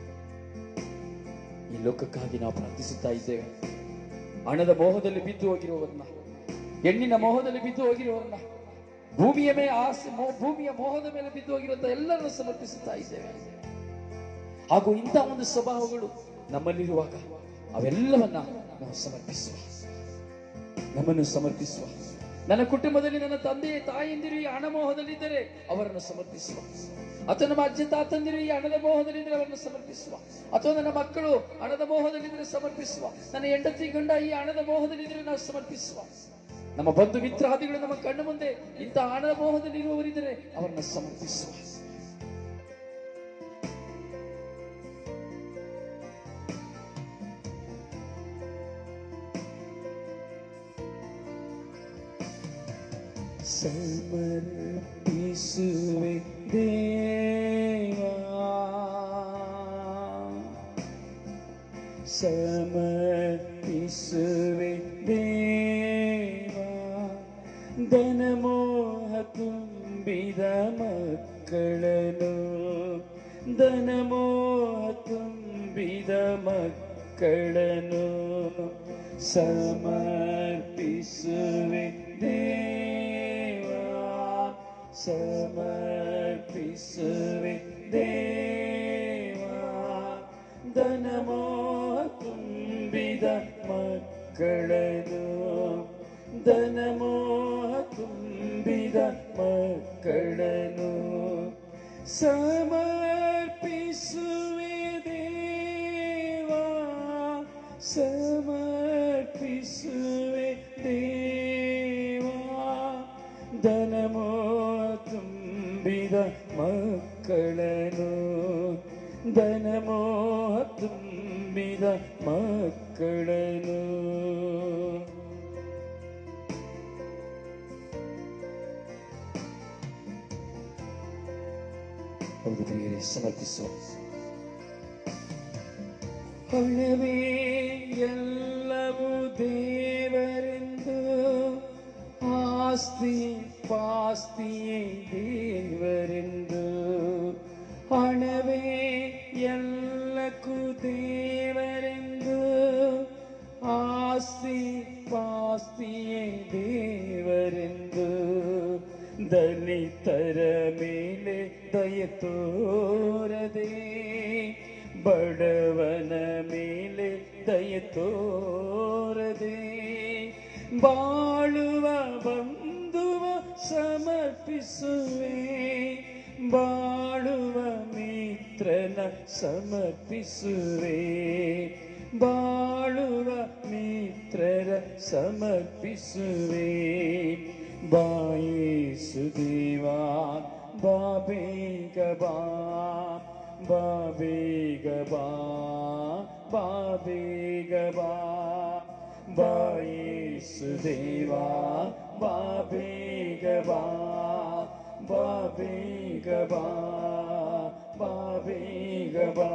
ಈ ಲೋಕಕ್ಕಾಗಿ ನಾವು ಪ್ರಾರ್ಥಿಸುತ್ತಾ ಇದ್ದೇವೆ ಹಣದ ಮೋಹದಲ್ಲಿ ಬಿದ್ದು ಹೋಗಿರುವವರನ್ನ ಹೆಣ್ಣಿನ ಮೋಹದಲ್ಲಿ ಬಿದ್ದು ಹೋಗಿರುವವರನ್ನ ಭೂಮಿಯ ಮೇಲೆ ಆಸೆ ಮೋ- ಭೂಮಿಯ ಮೋಹದ ಮೇಲೆ ಬಿದ್ದು ಹೋಗಿರುವಂತ ಎಲ್ಲರನ್ನು ಸಮರ್ಪಿಸುತ್ತಾ ಇದ್ದೇವೆ ಹಾಗೂ ಇಂಥ ಒಂದು ಸ್ವಭಾವಗಳು ನಮ್ಮಲ್ಲಿರುವಾಗ ಅವೆಲ್ಲವನ್ನ ನಾವು ಸಮರ್ಪಿಸುವ ನಮ್ಮನ್ನು ಸಮರ್ಪಿಸುವ ನನ್ನ ಕುಟುಂಬದಲ್ಲಿ ನನ್ನ ತಂದೆ ತಾಯಿಯಂದಿರು ಈ ಹಣ ಮೋಹದಲ್ಲಿದ್ದರೆ ಅವರನ್ನು ಸಮರ್ಪಿಸುವ ಅಥವಾ ನಮ್ಮ ಅಜ್ಜ ತಾತಂದಿರು ಈ ಹಣದ ಮೋಹದಲ್ಲಿದ್ದರೆ ಅವರನ್ನು ಸಮರ್ಪಿಸುವ ಅಥವಾ ನನ್ನ ಮಕ್ಕಳು ಹಣದ ಮೋಹದಲ್ಲಿದ್ದರೆ ಸಮರ್ಪಿಸುವ ನನ್ನ ಹೆಂಡತಿ ಗಂಡ ಈ ಹಣದ ಮೋಹದಲ್ಲಿದ್ದರೆ ನಾವು ಸಮರ್ಪಿಸುವ ನಮ್ಮ ಬಂಧು ಮಿತ್ರಾದಿಗಳು ನಮ್ಮ ಕಣ್ಣು ಮುಂದೆ ಇಂಥ ಹಣದ ಮೋಹದಲ್ಲಿ ಇರುವವರಿದ್ದರೆ ಅವರನ್ನು ಸಮರ್ಪಿಸುವ ಸಮರ್ಪಿಸುವೆ ದೇವಾ ಸಮರ್ಪಿಸುವೆ ದೇವಾ ಧನಮೋಹ ತುಂಬಿದ ಮಕ್ಕಳನು ಧನಮೋಹ ತುಂಬಿದ ಮಕ್ಕಳನು ಸಮರ್ಪಿಸುವೆ ದೇವಾ ಸಮರ್ಪಿಸುವೆ ದೇವಾ ಧನಮೋ ತುಂಬಿದ ಮಕ್ಕಳನು ಧನಮೋ ತುಂಬಿದ ಮಕ್ಕಳನು ಸಮರ್ಪಿಸುವೆ ದೇವಾ ಸಮರ್ಪಿಸುವೆ ದೇವಾ ಧನಮೋ ತುಂಬಿದ ಮಕ್ಕಳನು ಧನಮೋ ತುಂಬಿದ ಮಕ್ಕಳನು ಹೌದು ಪ್ರಿಯರೇ ಸಮರ್ಪಿಸುವ ಹಣವೇ ಎಲ್ಲವೂ ದೇವರೆಂದು ಆಸ್ತಿ ಪಾಸ್ತಿಯೇ ದೇವರೆಂದು ಹಣವೇ ಎಲ್ಲಕ್ಕೂ ದೇವರೆಂದು ಆಸ್ತಿ ಪಾಸ್ತಿಯೇ ದೇವರೆಂದು ದಲಿತರ ಮೇಲೆ ದಯ ತೋರದೆ ಬಡವನ ಮೇಲೆ ದಯ ತೋರದೆ ಬಾಳುವ ಬಂಧುವ ಸಮರ್ಪಿಸುವೆ ಬಾಳುವ ಮಿತ್ರನ ಸಮರ್ಪಿಸುವೆ ಬಾಳುವ ಮಿತ್ರರ ಸಮರ್ಪಿಸುವೆ ಬಾಯಿಸುದೇವಾ ಬಾಬೇಗ ಬಾ ಬಾಬೇಗ ಬಾ ಬಾಬೇಗ ಬಾ ಬಾಯಿಸುದೇವಾ ಬಾಬೇಗ ಬಾ ಬಾಬೇಗ ಬಾ ಬಾಬೇಗ ಬಾ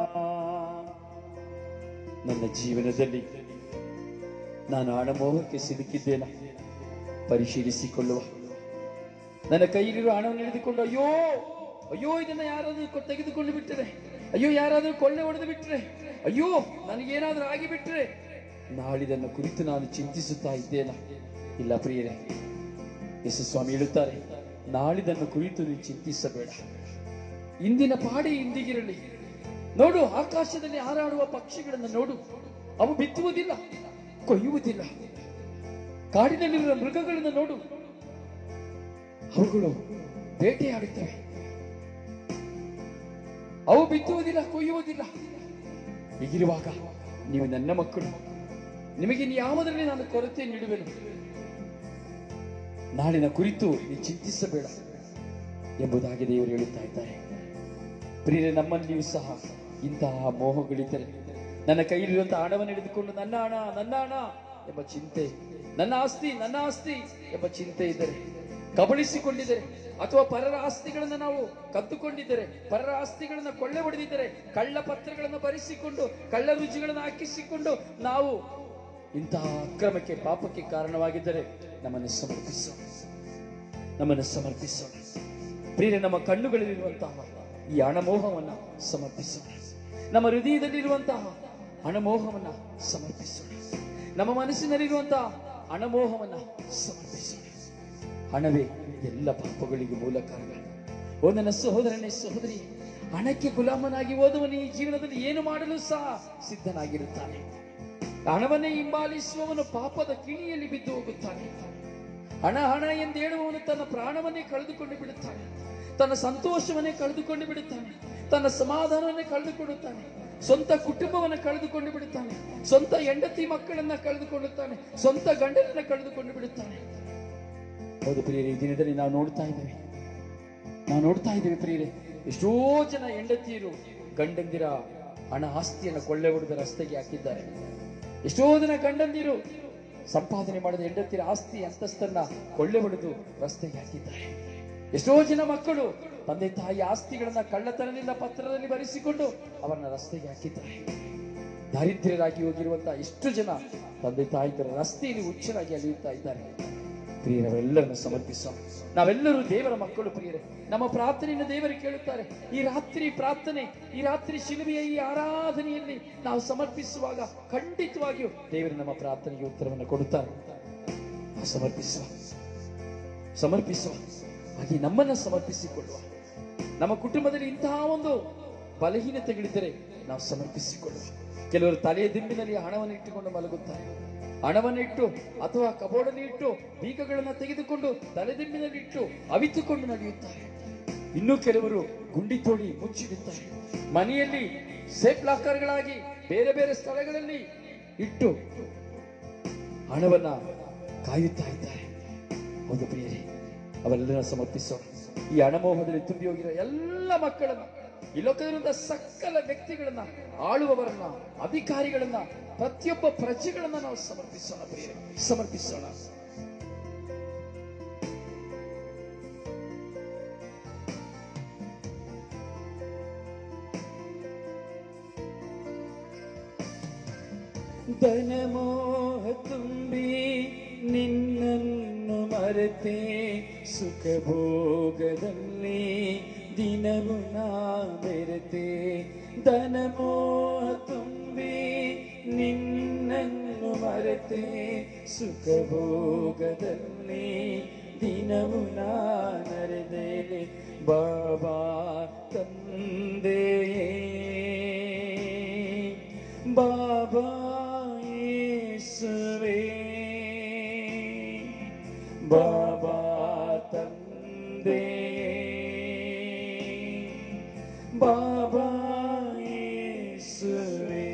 ನನ್ನ ಜೀವನದಲ್ಲಿ ನಾನು ಹಣಮೋಹಕ್ಕೆ ಸಿಲುಕಿದ್ದೇನೆ ಪರಿಶೀಲಿಸಿಕೊಳ್ಳುವ ನನ್ನ ಕೈಯಲ್ಲಿರುವ ಹಣವನ್ನು ಹಿಡಿದುಕೊಂಡು ಅಯ್ಯೋ ಅಯ್ಯೋ ಇದನ್ನ ಯಾರಾದ್ರೂ ಕೊ- ತೆಗೆದುಕೊಂಡು ಬಿಟ್ಟರೆ ಅಯ್ಯೋ ಯಾರಾದ್ರೂ ಕೊಳ್ಳೆ ಹೊಡೆದು ಬಿಟ್ರೆ ಅಯ್ಯೋ ನನಗೇನಾದ್ರೂ ಆಗಿ ಬಿಟ್ರೆ ನಾಳಿದನ್ನ ಕುರಿತು ನಾನು ಚಿಂತಿಸುತ್ತಾ ಇದ್ದೇನ ಇಲ್ಲ ಪ್ರಿಯರೇ ಯೇಸು ಸ್ವಾಮಿ ಹೇಳುತ್ತಾರೆ ನಾಳಿದನ್ನು ಕುರಿತು ನೀವು ಚಿಂತಿಸಬೇಡ ಇಂದಿನ ಪಾಡಿ ಇಂದಿಗಿರಲಿ ನೋಡು ಆಕಾಶದಲ್ಲಿ ಹಾರಾಡುವ ಪಕ್ಷಿಗಳನ್ನು ನೋಡು ಅವು ಬಿತ್ತುವುದಿಲ್ಲ ಕೊಯ್ಯುವುದಿಲ್ಲ ಕಾಡಿನಲ್ಲಿರುವ ಮೃಗಗಳನ್ನು ನೋಡು ಅವುಗಳು ಬೇಟೆಯಾಡುತ್ತವೆ ಅವು ಬಿತ್ತುವುದಿಲ್ಲ ಕೊಯ್ಯುವುದಿಲ್ಲ ಹೀಗಿರುವಾಗ ನೀವು ನನ್ನ ಮಕ್ಕಳು ನಿಮಗೆ ಯಾವುದರಲ್ಲಿ ನಾನು ಕೊರತೆ ನೀಡುವೆನು ನಾಳಿನ ಕುರಿತು ನೀವು ಚಿಂತಿಸಬೇಡ ಎಂಬುದಾಗಿ ದೇವರು ಹೇಳುತ್ತಾ ಇದ್ದಾರೆ ಪ್ರಿಯರೇ ನಮ್ಮಲ್ಲಿಯೂ ಸಹ ಇಂತಹ ಮೋಹಗಳಿದ್ದರೆ ನನ್ನ ಕೈಯಲ್ಲಿರುವಂತಹ ಹಣವನ್ನು ಹಿಡಿದುಕೊಂಡು ನನ್ನ ಹಣ ನನ್ನ ಹಣ ಎಂಬ ಚಿಂತೆ ನನ್ನ ಆಸ್ತಿ ನನ್ನ ಆಸ್ತಿ ಎಂಬ ಚಿಂತೆ ಇದ್ದರೆ ಕಬಳಿಸಿಕೊಂಡಿದ್ದರೆ ಅಥವಾ ಪರರ ಆಸ್ತಿಗಳನ್ನು ನಾವು ಕದ್ದುಕೊಂಡಿದ್ದರೆ ಪರರ ಆಸ್ತಿಗಳನ್ನು ಕೊಳ್ಳೆ ಹೊಡೆದಿದ್ದರೆ ಕಳ್ಳ ಪತ್ರಗಳನ್ನು ಬರೆಸಿಕೊಂಡು ಕಳ್ಳ ರುಚಿಗಳನ್ನು ಹಾಕಿಸಿಕೊಂಡು ನಾವು ಇಂತಹ ಅಕ್ರಮಕ್ಕೆ ಪಾಪಕ್ಕೆ ಕಾರಣವಾಗಿದ್ದರೆ ನಮ್ಮನ್ನು ಸಮರ್ಪಿಸೋಣ ನಮ್ಮನ್ನು ಸಮರ್ಪಿಸೋಣ ಪ್ರಿಯರೇ ನಮ್ಮ ಕಣ್ಣುಗಳಲ್ಲಿರುವಂತಹ ಈ ಹಣಮೋಹವನ್ನ ಸಮರ್ಪಿಸೋಣ ನಮ್ಮ ಹೃದಯದಲ್ಲಿರುವಂತಹ ಹಣಮೋಹವನ್ನ ಸಮರ್ಪಿಸೋಣ ನಮ್ಮ ಮನಸ್ಸಿನಲ್ಲಿರುವಂತಹ ಹಣಮೋಹವನ್ನ ಸಮರ್ಪಿಸೋಣ ಹಣವೇ ಎಲ್ಲ ಪಾಪಗಳಿಗೂ ಮೂಲ ಕಾರಣ ಓ ನನ್ನ ಸಹೋದರನೇ ಸಹೋದರಿ ಹಣಕ್ಕೆ ಗುಲಾಮನಾಗಿ ಹೋದವನು ಈ ಜೀವನದಲ್ಲಿ ಏನು ಮಾಡಲು ಸಹ ಸಿದ್ಧನಾಗಿರುತ್ತಾನೆ ಹಣವನ್ನೇ ಹಿಂಬಾಲಿಸುವವನು ಪಾಪದ ಕಿಣಿಯಲ್ಲಿ ಬಿದ್ದು ಹೋಗುತ್ತಾನೆ ಹಣ ಹಣ ಎಂದು ಹೇಳುವವನು ತನ್ನ ಪ್ರಾಣವನ್ನೇ ಕಳೆದುಕೊಂಡು ಬಿಡುತ್ತಾನೆ ತನ್ನ ಸಂತೋಷವನ್ನೇ ಕಳೆದುಕೊಂಡು ಬಿಡುತ್ತಾನೆ ತನ್ನ ಸಮಾಧಾನವನ್ನೇ ಕಳೆದುಕೊಳ್ಳುತ್ತಾನೆ ಸ್ವಂತ ಕುಟುಂಬವನ್ನು ಕಳೆದುಕೊಂಡು ಬಿಡುತ್ತಾನೆ ಸ್ವಂತ ಹೆಂಡತಿ ಮಕ್ಕಳನ್ನ ಕಳೆದುಕೊಳ್ಳುತ್ತಾನೆ ಸ್ವಂತ ಗಂಡನನ್ನ ಕಳೆದುಕೊಂಡು ಬಿಡುತ್ತಾನೆ ಹೌದು ಪ್ರಿಯರೇ ಈ ದಿನದಲ್ಲಿ ನಾವು ನೋಡ್ತಾ ಇದ್ದೇವೆ ನಾವು ನೋಡ್ತಾ ಇದ್ದೇವೆ ಪ್ರಿಯರೇ ಎಷ್ಟೋ ಜನ ಹೆಂಡತಿಯರು ಗಂಡಂದಿರ ಹಣ ಆಸ್ತಿಯನ್ನು ಕೊಳ್ಳೆ ಹೊಡೆದ ರಸ್ತೆಗೆ ಹಾಕಿದ್ದಾರೆ ಎಷ್ಟೋ ಜನ ಗಂಡಂದಿರು ಸಂಪಾದನೆ ಮಾಡಿದ ಹೆಂಡತಿರ ಆಸ್ತಿ ಅಂತಸ್ತನ್ನ ಕೊಳ್ಳೆ ಹೊಡೆದು ರಸ್ತೆಗೆ ಹಾಕಿದ್ದಾರೆ ಎಷ್ಟೋ ಜನ ಮಕ್ಕಳು ತಂದೆ ತಾಯಿ ಆಸ್ತಿಗಳನ್ನ ಕಳ್ಳತನದಿಂದ ಪತ್ರದಲ್ಲಿ ಬರೆಸಿಕೊಂಡು ಅವರನ್ನ ರಸ್ತೆಗೆ ಹಾಕಿದ್ದಾರೆ ದಾರಿದ್ರ್ಯರಾಗಿ ಹೋಗಿರುವಂತಹ ಎಷ್ಟು ಜನ ತಂದೆ ತಾಯಿತರ ರಸ್ತೆಯಲ್ಲಿ ಹುಚ್ಚರಾಗಿ ಅಲಿಯುತ್ತಾ ಇದ್ದಾರೆ ಪ್ರಿಯರವೆಲ್ಲರನ್ನು ಸಮರ್ಪಿಸೋಣ ನಾವೆಲ್ಲರೂ ದೇವರ ಮಕ್ಕಳು ಪ್ರಿಯರೇ ನಮ್ಮ ಪ್ರಾರ್ಥನೆಯನ್ನು ದೇವರು ಕೇಳುತ್ತಾರೆ ಈ ರಾತ್ರಿ ಪ್ರಾರ್ಥನೆ ಈ ರಾತ್ರಿ ಶಿಲುಬೆಯ ಈ ಆರಾಧನೆಯಲ್ಲಿ ನಾವು ಸಮರ್ಪಿಸುವಾಗ ಖಂಡಿತವಾಗಿಯೂ ದೇವರು ನಮ್ಮ ಪ್ರಾರ್ಥನೆಗೆ ಉತ್ತರವನ್ನು ಕೊಡುತ್ತಾರೆ ನಾವು ಸಮರ್ಪಿಸುವ ಸಮರ್ಪಿಸುವ ಹಾಗೆ ನಮ್ಮನ್ನ ಸಮರ್ಪಿಸಿಕೊಳ್ಳುವ ನಮ್ಮ ಕುಟುಂಬದಲ್ಲಿ ಇಂತಹ ಒಂದು ಬಲಹೀನತೆಗಳಿದ್ದರೆ ನಾವು ಸಮರ್ಪಿಸಿಕೊಳ್ಳುವ ಕೆಲವರು ತಲೆಯ ದಿಂಬಿನಲ್ಲಿ ಹಣವನ್ನು ಇಟ್ಟುಕೊಂಡು ಮಲಗುತ್ತಾರೆ ಹಣವನ್ನು ಇಟ್ಟು ಅಥವಾ ಕಬೋರ್ಡಲ್ಲಿ ಇಟ್ಟು ಬೀಗಗಳನ್ನು ತೆಗೆದುಕೊಂಡು ತಲೆದಿಂಬಿನಲ್ಲಿ ಇಟ್ಟು ಅವಿತುಕೊಂಡು ನಡೆಯುತ್ತಾರೆ ಇನ್ನು ಕೆಲವರು ಗುಂಡಿ ತೋಡಿ ಮುಚ್ಚಿಡುತ್ತಾರೆ ಮನೆಯಲ್ಲಿ ಸೇಫ್ ಲಾಕರ್ಗಳಾಗಿ ಬೇರೆ ಬೇರೆ ಸ್ಥಳಗಳಲ್ಲಿ ಇಟ್ಟು ಹಣವನ್ನ ಕಾಯುತ್ತಾ ಇದ್ದಾರೆ ಹೌದು ಪ್ರಿಯರೇ ಅವೆಲ್ಲರ ಸಮರ್ಪಿಸೋಣ ಈ ಹಣಮೋಹದಲ್ಲಿ ತುಂಬಿ ಹೋಗಿರೋ ಎಲ್ಲ ಮಕ್ಕಳನ್ನ ಈ ಲೋಕದಲ್ಲಿರುವಂತಹ ಸಕಲ ವ್ಯಕ್ತಿಗಳನ್ನ ಆಳುವವರನ್ನ ಅಧಿಕಾರಿಗಳನ್ನ ಪ್ರತಿಯೊಬ್ಬ ಪ್ರಜೆಗಳನ್ನ ನಾವು ಸಮರ್ಪಿಸೋಣ ಪ್ರಿಯರೇ ಸಮರ್ಪಿಸೋಣ ಧನಮೋಹ ತುಂಬಿ ನಿನ್ನನ್ನು ಮರೆತೆ ಸುಖ ಭೋಗದಲ್ಲಿ ದಿನವು ನಾ ಬೆರೆತೆ ಧನಮೋಹ ತುಂಬಿ ನಿನ್ನನ್ನು ಮರೆತೆ ಸುಖ ಭೋಗದಲ್ಲಿ ದಿನವು ನಾ ನರೆದೆ ಬಾಬಾ ತಂದೆಯೇ ಬಾಬಾ ಯೇಸುವೇ ಬಾಬಾ ತಂದೆ ಬಾಬಾ ಯೇಸುವೇ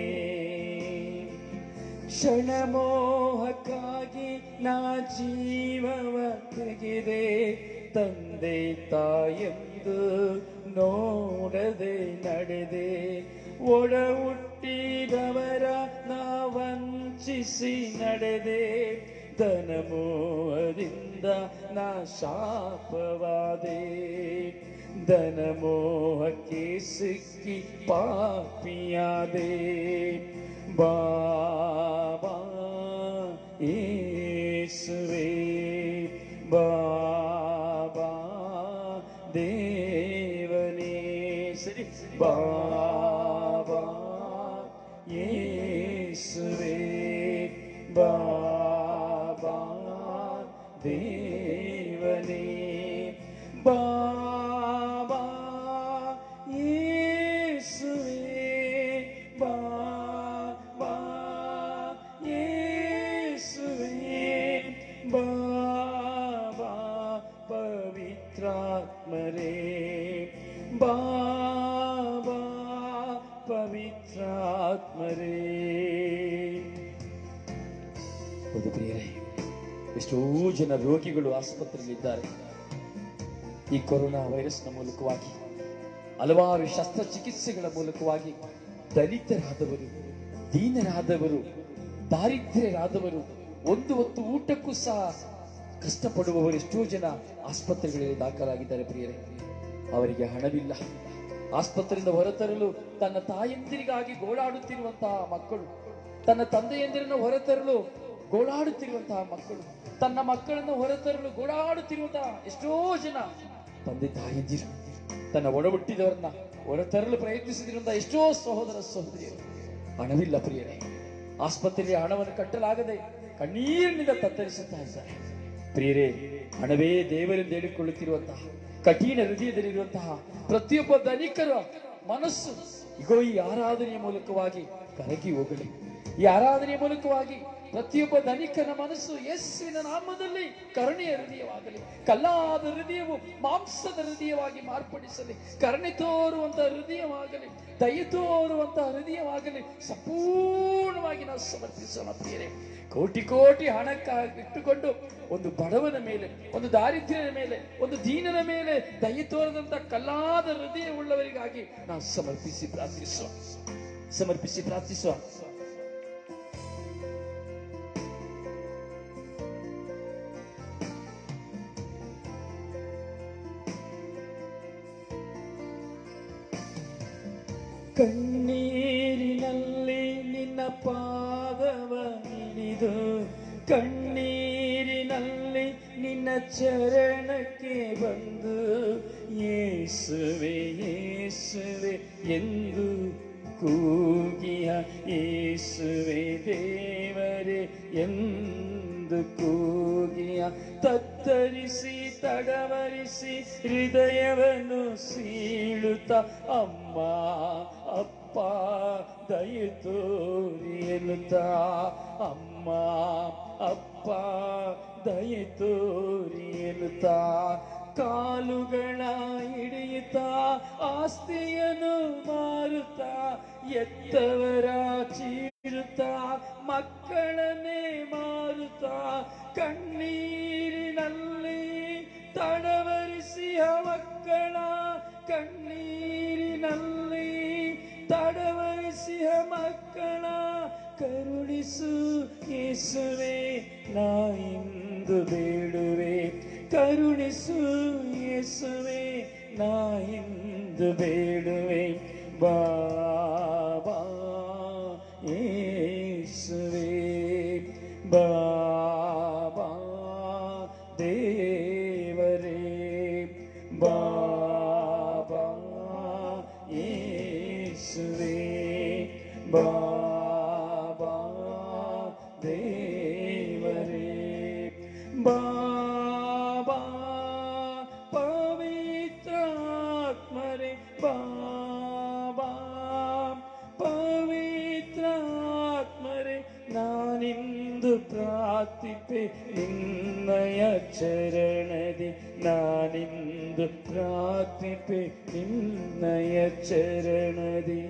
ಕ್ಷಣಮೋಹಕ್ಕಾಗಿ ನಾ ಜೀವವ ತೆಗೆದೆ ತಂದೆ ತಾಯೆಂದು ನೋಡದೆ ನಡೆದೆ ಒಡ ಹುಟ್ಟಿದವರ ನಾ ವಂಚಿಸಿ ನಡೆದೆ ಧನಮೋಹದಿಂದ ನಾ ಶಾಪವಾದೆ ಧನಮೋಹಕ್ಕೆ ಸಿಕ್ಕಿ ಪಾಪಿಯಾದೆ ಬಾಬಾ ಯೇಸುವೇ ಬಾಬಾ ದೇವನೇ ಸರಿ ಬಾಬಾ ಯೇಸುವೇ ಬಾಬಾ ದೇವನೇ ಬಾಬಾ ಯೇಸುವೇ ಬಾಬಾ ಯೇಸುವೇ ಬಾಬಾ ಪವಿತ್ರಾತ್ಮರೇ ಬಾಬಾ ಪವಿತ್ರಾತ್ಮರೇ ಹೌದು ಪ್ರಿಯರೇ ಎಷ್ಟೋ ಜನ ರೋಗಿಗಳು ಆಸ್ಪತ್ರೆಯಲ್ಲಿದ್ದಾರೆ ಈ ಕೊರೋನಾ ವೈರಸ್ನ ಮೂಲಕವಾಗಿ ಹಲವಾರು ಶಸ್ತ್ರಚಿಕಿತ್ಸೆಗಳ ಮೂಲಕವಾಗಿ ದಲಿತರಾದವರು ದೀನರಾದವರು ದಾರಿದ್ರ್ಯರಾದವರು ಒಂದು ಹೊತ್ತು ಊಟಕ್ಕೂ ಸಹ ಕಷ್ಟಪಡುವವರು ಎಷ್ಟೋ ಜನ ಆಸ್ಪತ್ರೆಗಳಲ್ಲಿ ದಾಖಲಾಗಿದ್ದಾರೆ ಪ್ರಿಯರೇ ಅವರಿಗೆ ಹಣವಿಲ್ಲ ಆಸ್ಪತ್ರೆಯಿಂದ ಹೊರತರಲು ತನ್ನ ತಾಯಂದಿರಿಗಾಗಿ ಗೋಳಾಡುತ್ತಿರುವಂತಹ ಮಕ್ಕಳು ತನ್ನ ತಂದೆಯಂದಿರನ್ನು ಹೊರತರಲು ಗೋಳಾಡುತ್ತಿರುವಂತಹ ಮಕ್ಕಳು ತನ್ನ ಮಕ್ಕಳನ್ನು ಹೊರತರಲು ಗೋಳಾಡುತ್ತಿರುವಂತಹ ಎಷ್ಟೋ ಜನ ತಂದೆ ತಾಯಂದಿರು ತನ್ನ ಒಡಹುಟ್ಟಿದವರನ್ನ ಹೊರತರಲು ಪ್ರಯತ್ನಿಸುತ್ತಿರುವಂತಹ ಎಷ್ಟೋ ಸಹೋದರ ಸಹೋದರಿಯರು ಹಣವಿಲ್ಲ ಪ್ರಿಯರೇ ಆಸ್ಪತ್ರೆಯಲ್ಲಿ ಹಣವನ್ನು ಕಟ್ಟಲಾಗದೆ ಕಣ್ಣೀರಿನಿಂದ ತತ್ತರಿಸುತ್ತಾ ಇದ್ದಾರೆ ಪ್ರಿಯರೇ ಹಣವೇ ದೇವರೆಂದು ಹೇಳಿಕೊಳ್ಳುತ್ತಿರುವಂತಹ ಕಠಿಣ ಹೃದಯದಲ್ಲಿರುವಂತಹ ಪ್ರತಿಯೊಬ್ಬ ಧನಿಕರ ಮನಸ್ಸು ಇಗೋ ಈ ಆರಾಧನೆಯ ಮೂಲಕವಾಗಿ ಕರಗಿ ಹೋಗಲಿ ಈ ಆರಾಧನೆಯ ಮೂಲಕವಾಗಿ ಪ್ರತಿಯೊಬ್ಬ ಧನಿಕನ ಮನಸ್ಸು ಯೇಸುವಿನ ನಾಮದಲ್ಲಿ ಕರುಣೆಯ ಹೃದಯವಾಗಲಿ ಕಲ್ಲಾದ ಹೃದಯವು ಮಾಂಸದ ಹೃದಯವಾಗಿ ಮಾರ್ಪಡಿಸಲಿ ಕರುಣೆ ತೋರುವಂತ ಹೃದಯವಾಗಲಿ ದಯ ತೋರುವಂತ ಹೃದಯವಾಗಲಿ ಸಂಪೂರ್ಣವಾಗಿ ನಾವು ಸಮರ್ಪಿಸೋಣ ಪ್ರಿಯರೇ ಕೋಟಿ ಕೋಟಿ ಹಣಕ್ಕಾಗಿ ಇಟ್ಟುಕೊಂಡು ಒಂದು ಬಡವನ ಮೇಲೆ ಒಂದು ದಾರಿದ್ರ್ಯದ ಮೇಲೆ ಒಂದು ದೀನನ ಮೇಲೆ ದಯ ತೋರದಂತ ಕಲ್ಲಾದ ಹೃದಯವುಳ್ಳವರಿಗಾಗಿ ನಾವು ಸಮರ್ಪಿಸಿ ಪ್ರಾರ್ಥಿಸುವ ಸಮರ್ಪಿಸಿ ಪ್ರಾರ್ಥಿಸುವ ಕಣ್ಣೀರಿನಲ್ಲಿ ನಿನ್ನ ಪಾದವ ಹಿಡಿದು ಕಣ್ಣೀರಿನಲ್ಲಿ ಚರಣಕ್ಕೆ ಬಂದು ಯೇಸುವೆ ಯೇಸುವೆ ಎಂದು ಕೂಗಿಯ ಯೇಸುವೆ ದೇವರೇ ಎಂದು ಕೂಗಿಯ ತತ್ತರಿಸಿ ತಡವರಿಸಿ ಹೃದಯವನ್ನು ಸೀಳುತ್ತ ಅಮ್ಮ ಅಪ್ಪ ದಯ ತೋರಿ ಎನ್ನುತ್ತಾ ಅಮ್ಮ ಅಪ್ಪ ದಯ ತೋರಿ ಎನ್ನುತ್ತಾ ಕಾಲುಗಳ ಹಿಡಿಯುತ್ತಾ ಆಸ್ತಿಯನ್ನು ಮಾರುತ್ತಾ ಎತ್ತವರ ಚೀರುತ್ತಾ ಮಕ್ಕಳನ್ನೇ ಮಾರುತ್ತಾ ಕಣ್ಣೀರಿನಲ್ಲಿ ತಡವರಿಸಿಯ ಮಕ್ಕಳ ಕಣ್ಣೀರಿನಲ್ಲಿ ತಡವರಿಸಿಯ ಮಕ್ಕಳ ಕರುಣಿಸು ಯೇಸುವೆ ನಾ ಇಂದು ಬೇಡುವೆ ಕರುಣಿಸು ಯೇಸುವೆ ನಾ ಇಂದು ಬೇಡುವೆ ಬಾಬಾ ಯೇಸುವೆ ಬಾಬಾ ದೇವರೇ ಬಾಬಾ ಯೇಸುವೆ ಬಾಬಾ ದೇವರೇ ಬಾಬಾ ಪವಿತ್ರಾತ್ಮರೇ ಬಾಬಾ ಪವಿತ್ರಾತ್ಮರೇ ನಾನಿಂದು ಪ್ರಾರ್ಥಿಪೆ ನಿನ್ನಯ ಚರಣದಿ ನಾನಿಂದು ಪ್ರಾರ್ಥಿಪೆ ನಿನ್ನಯ ಚರಣದಿ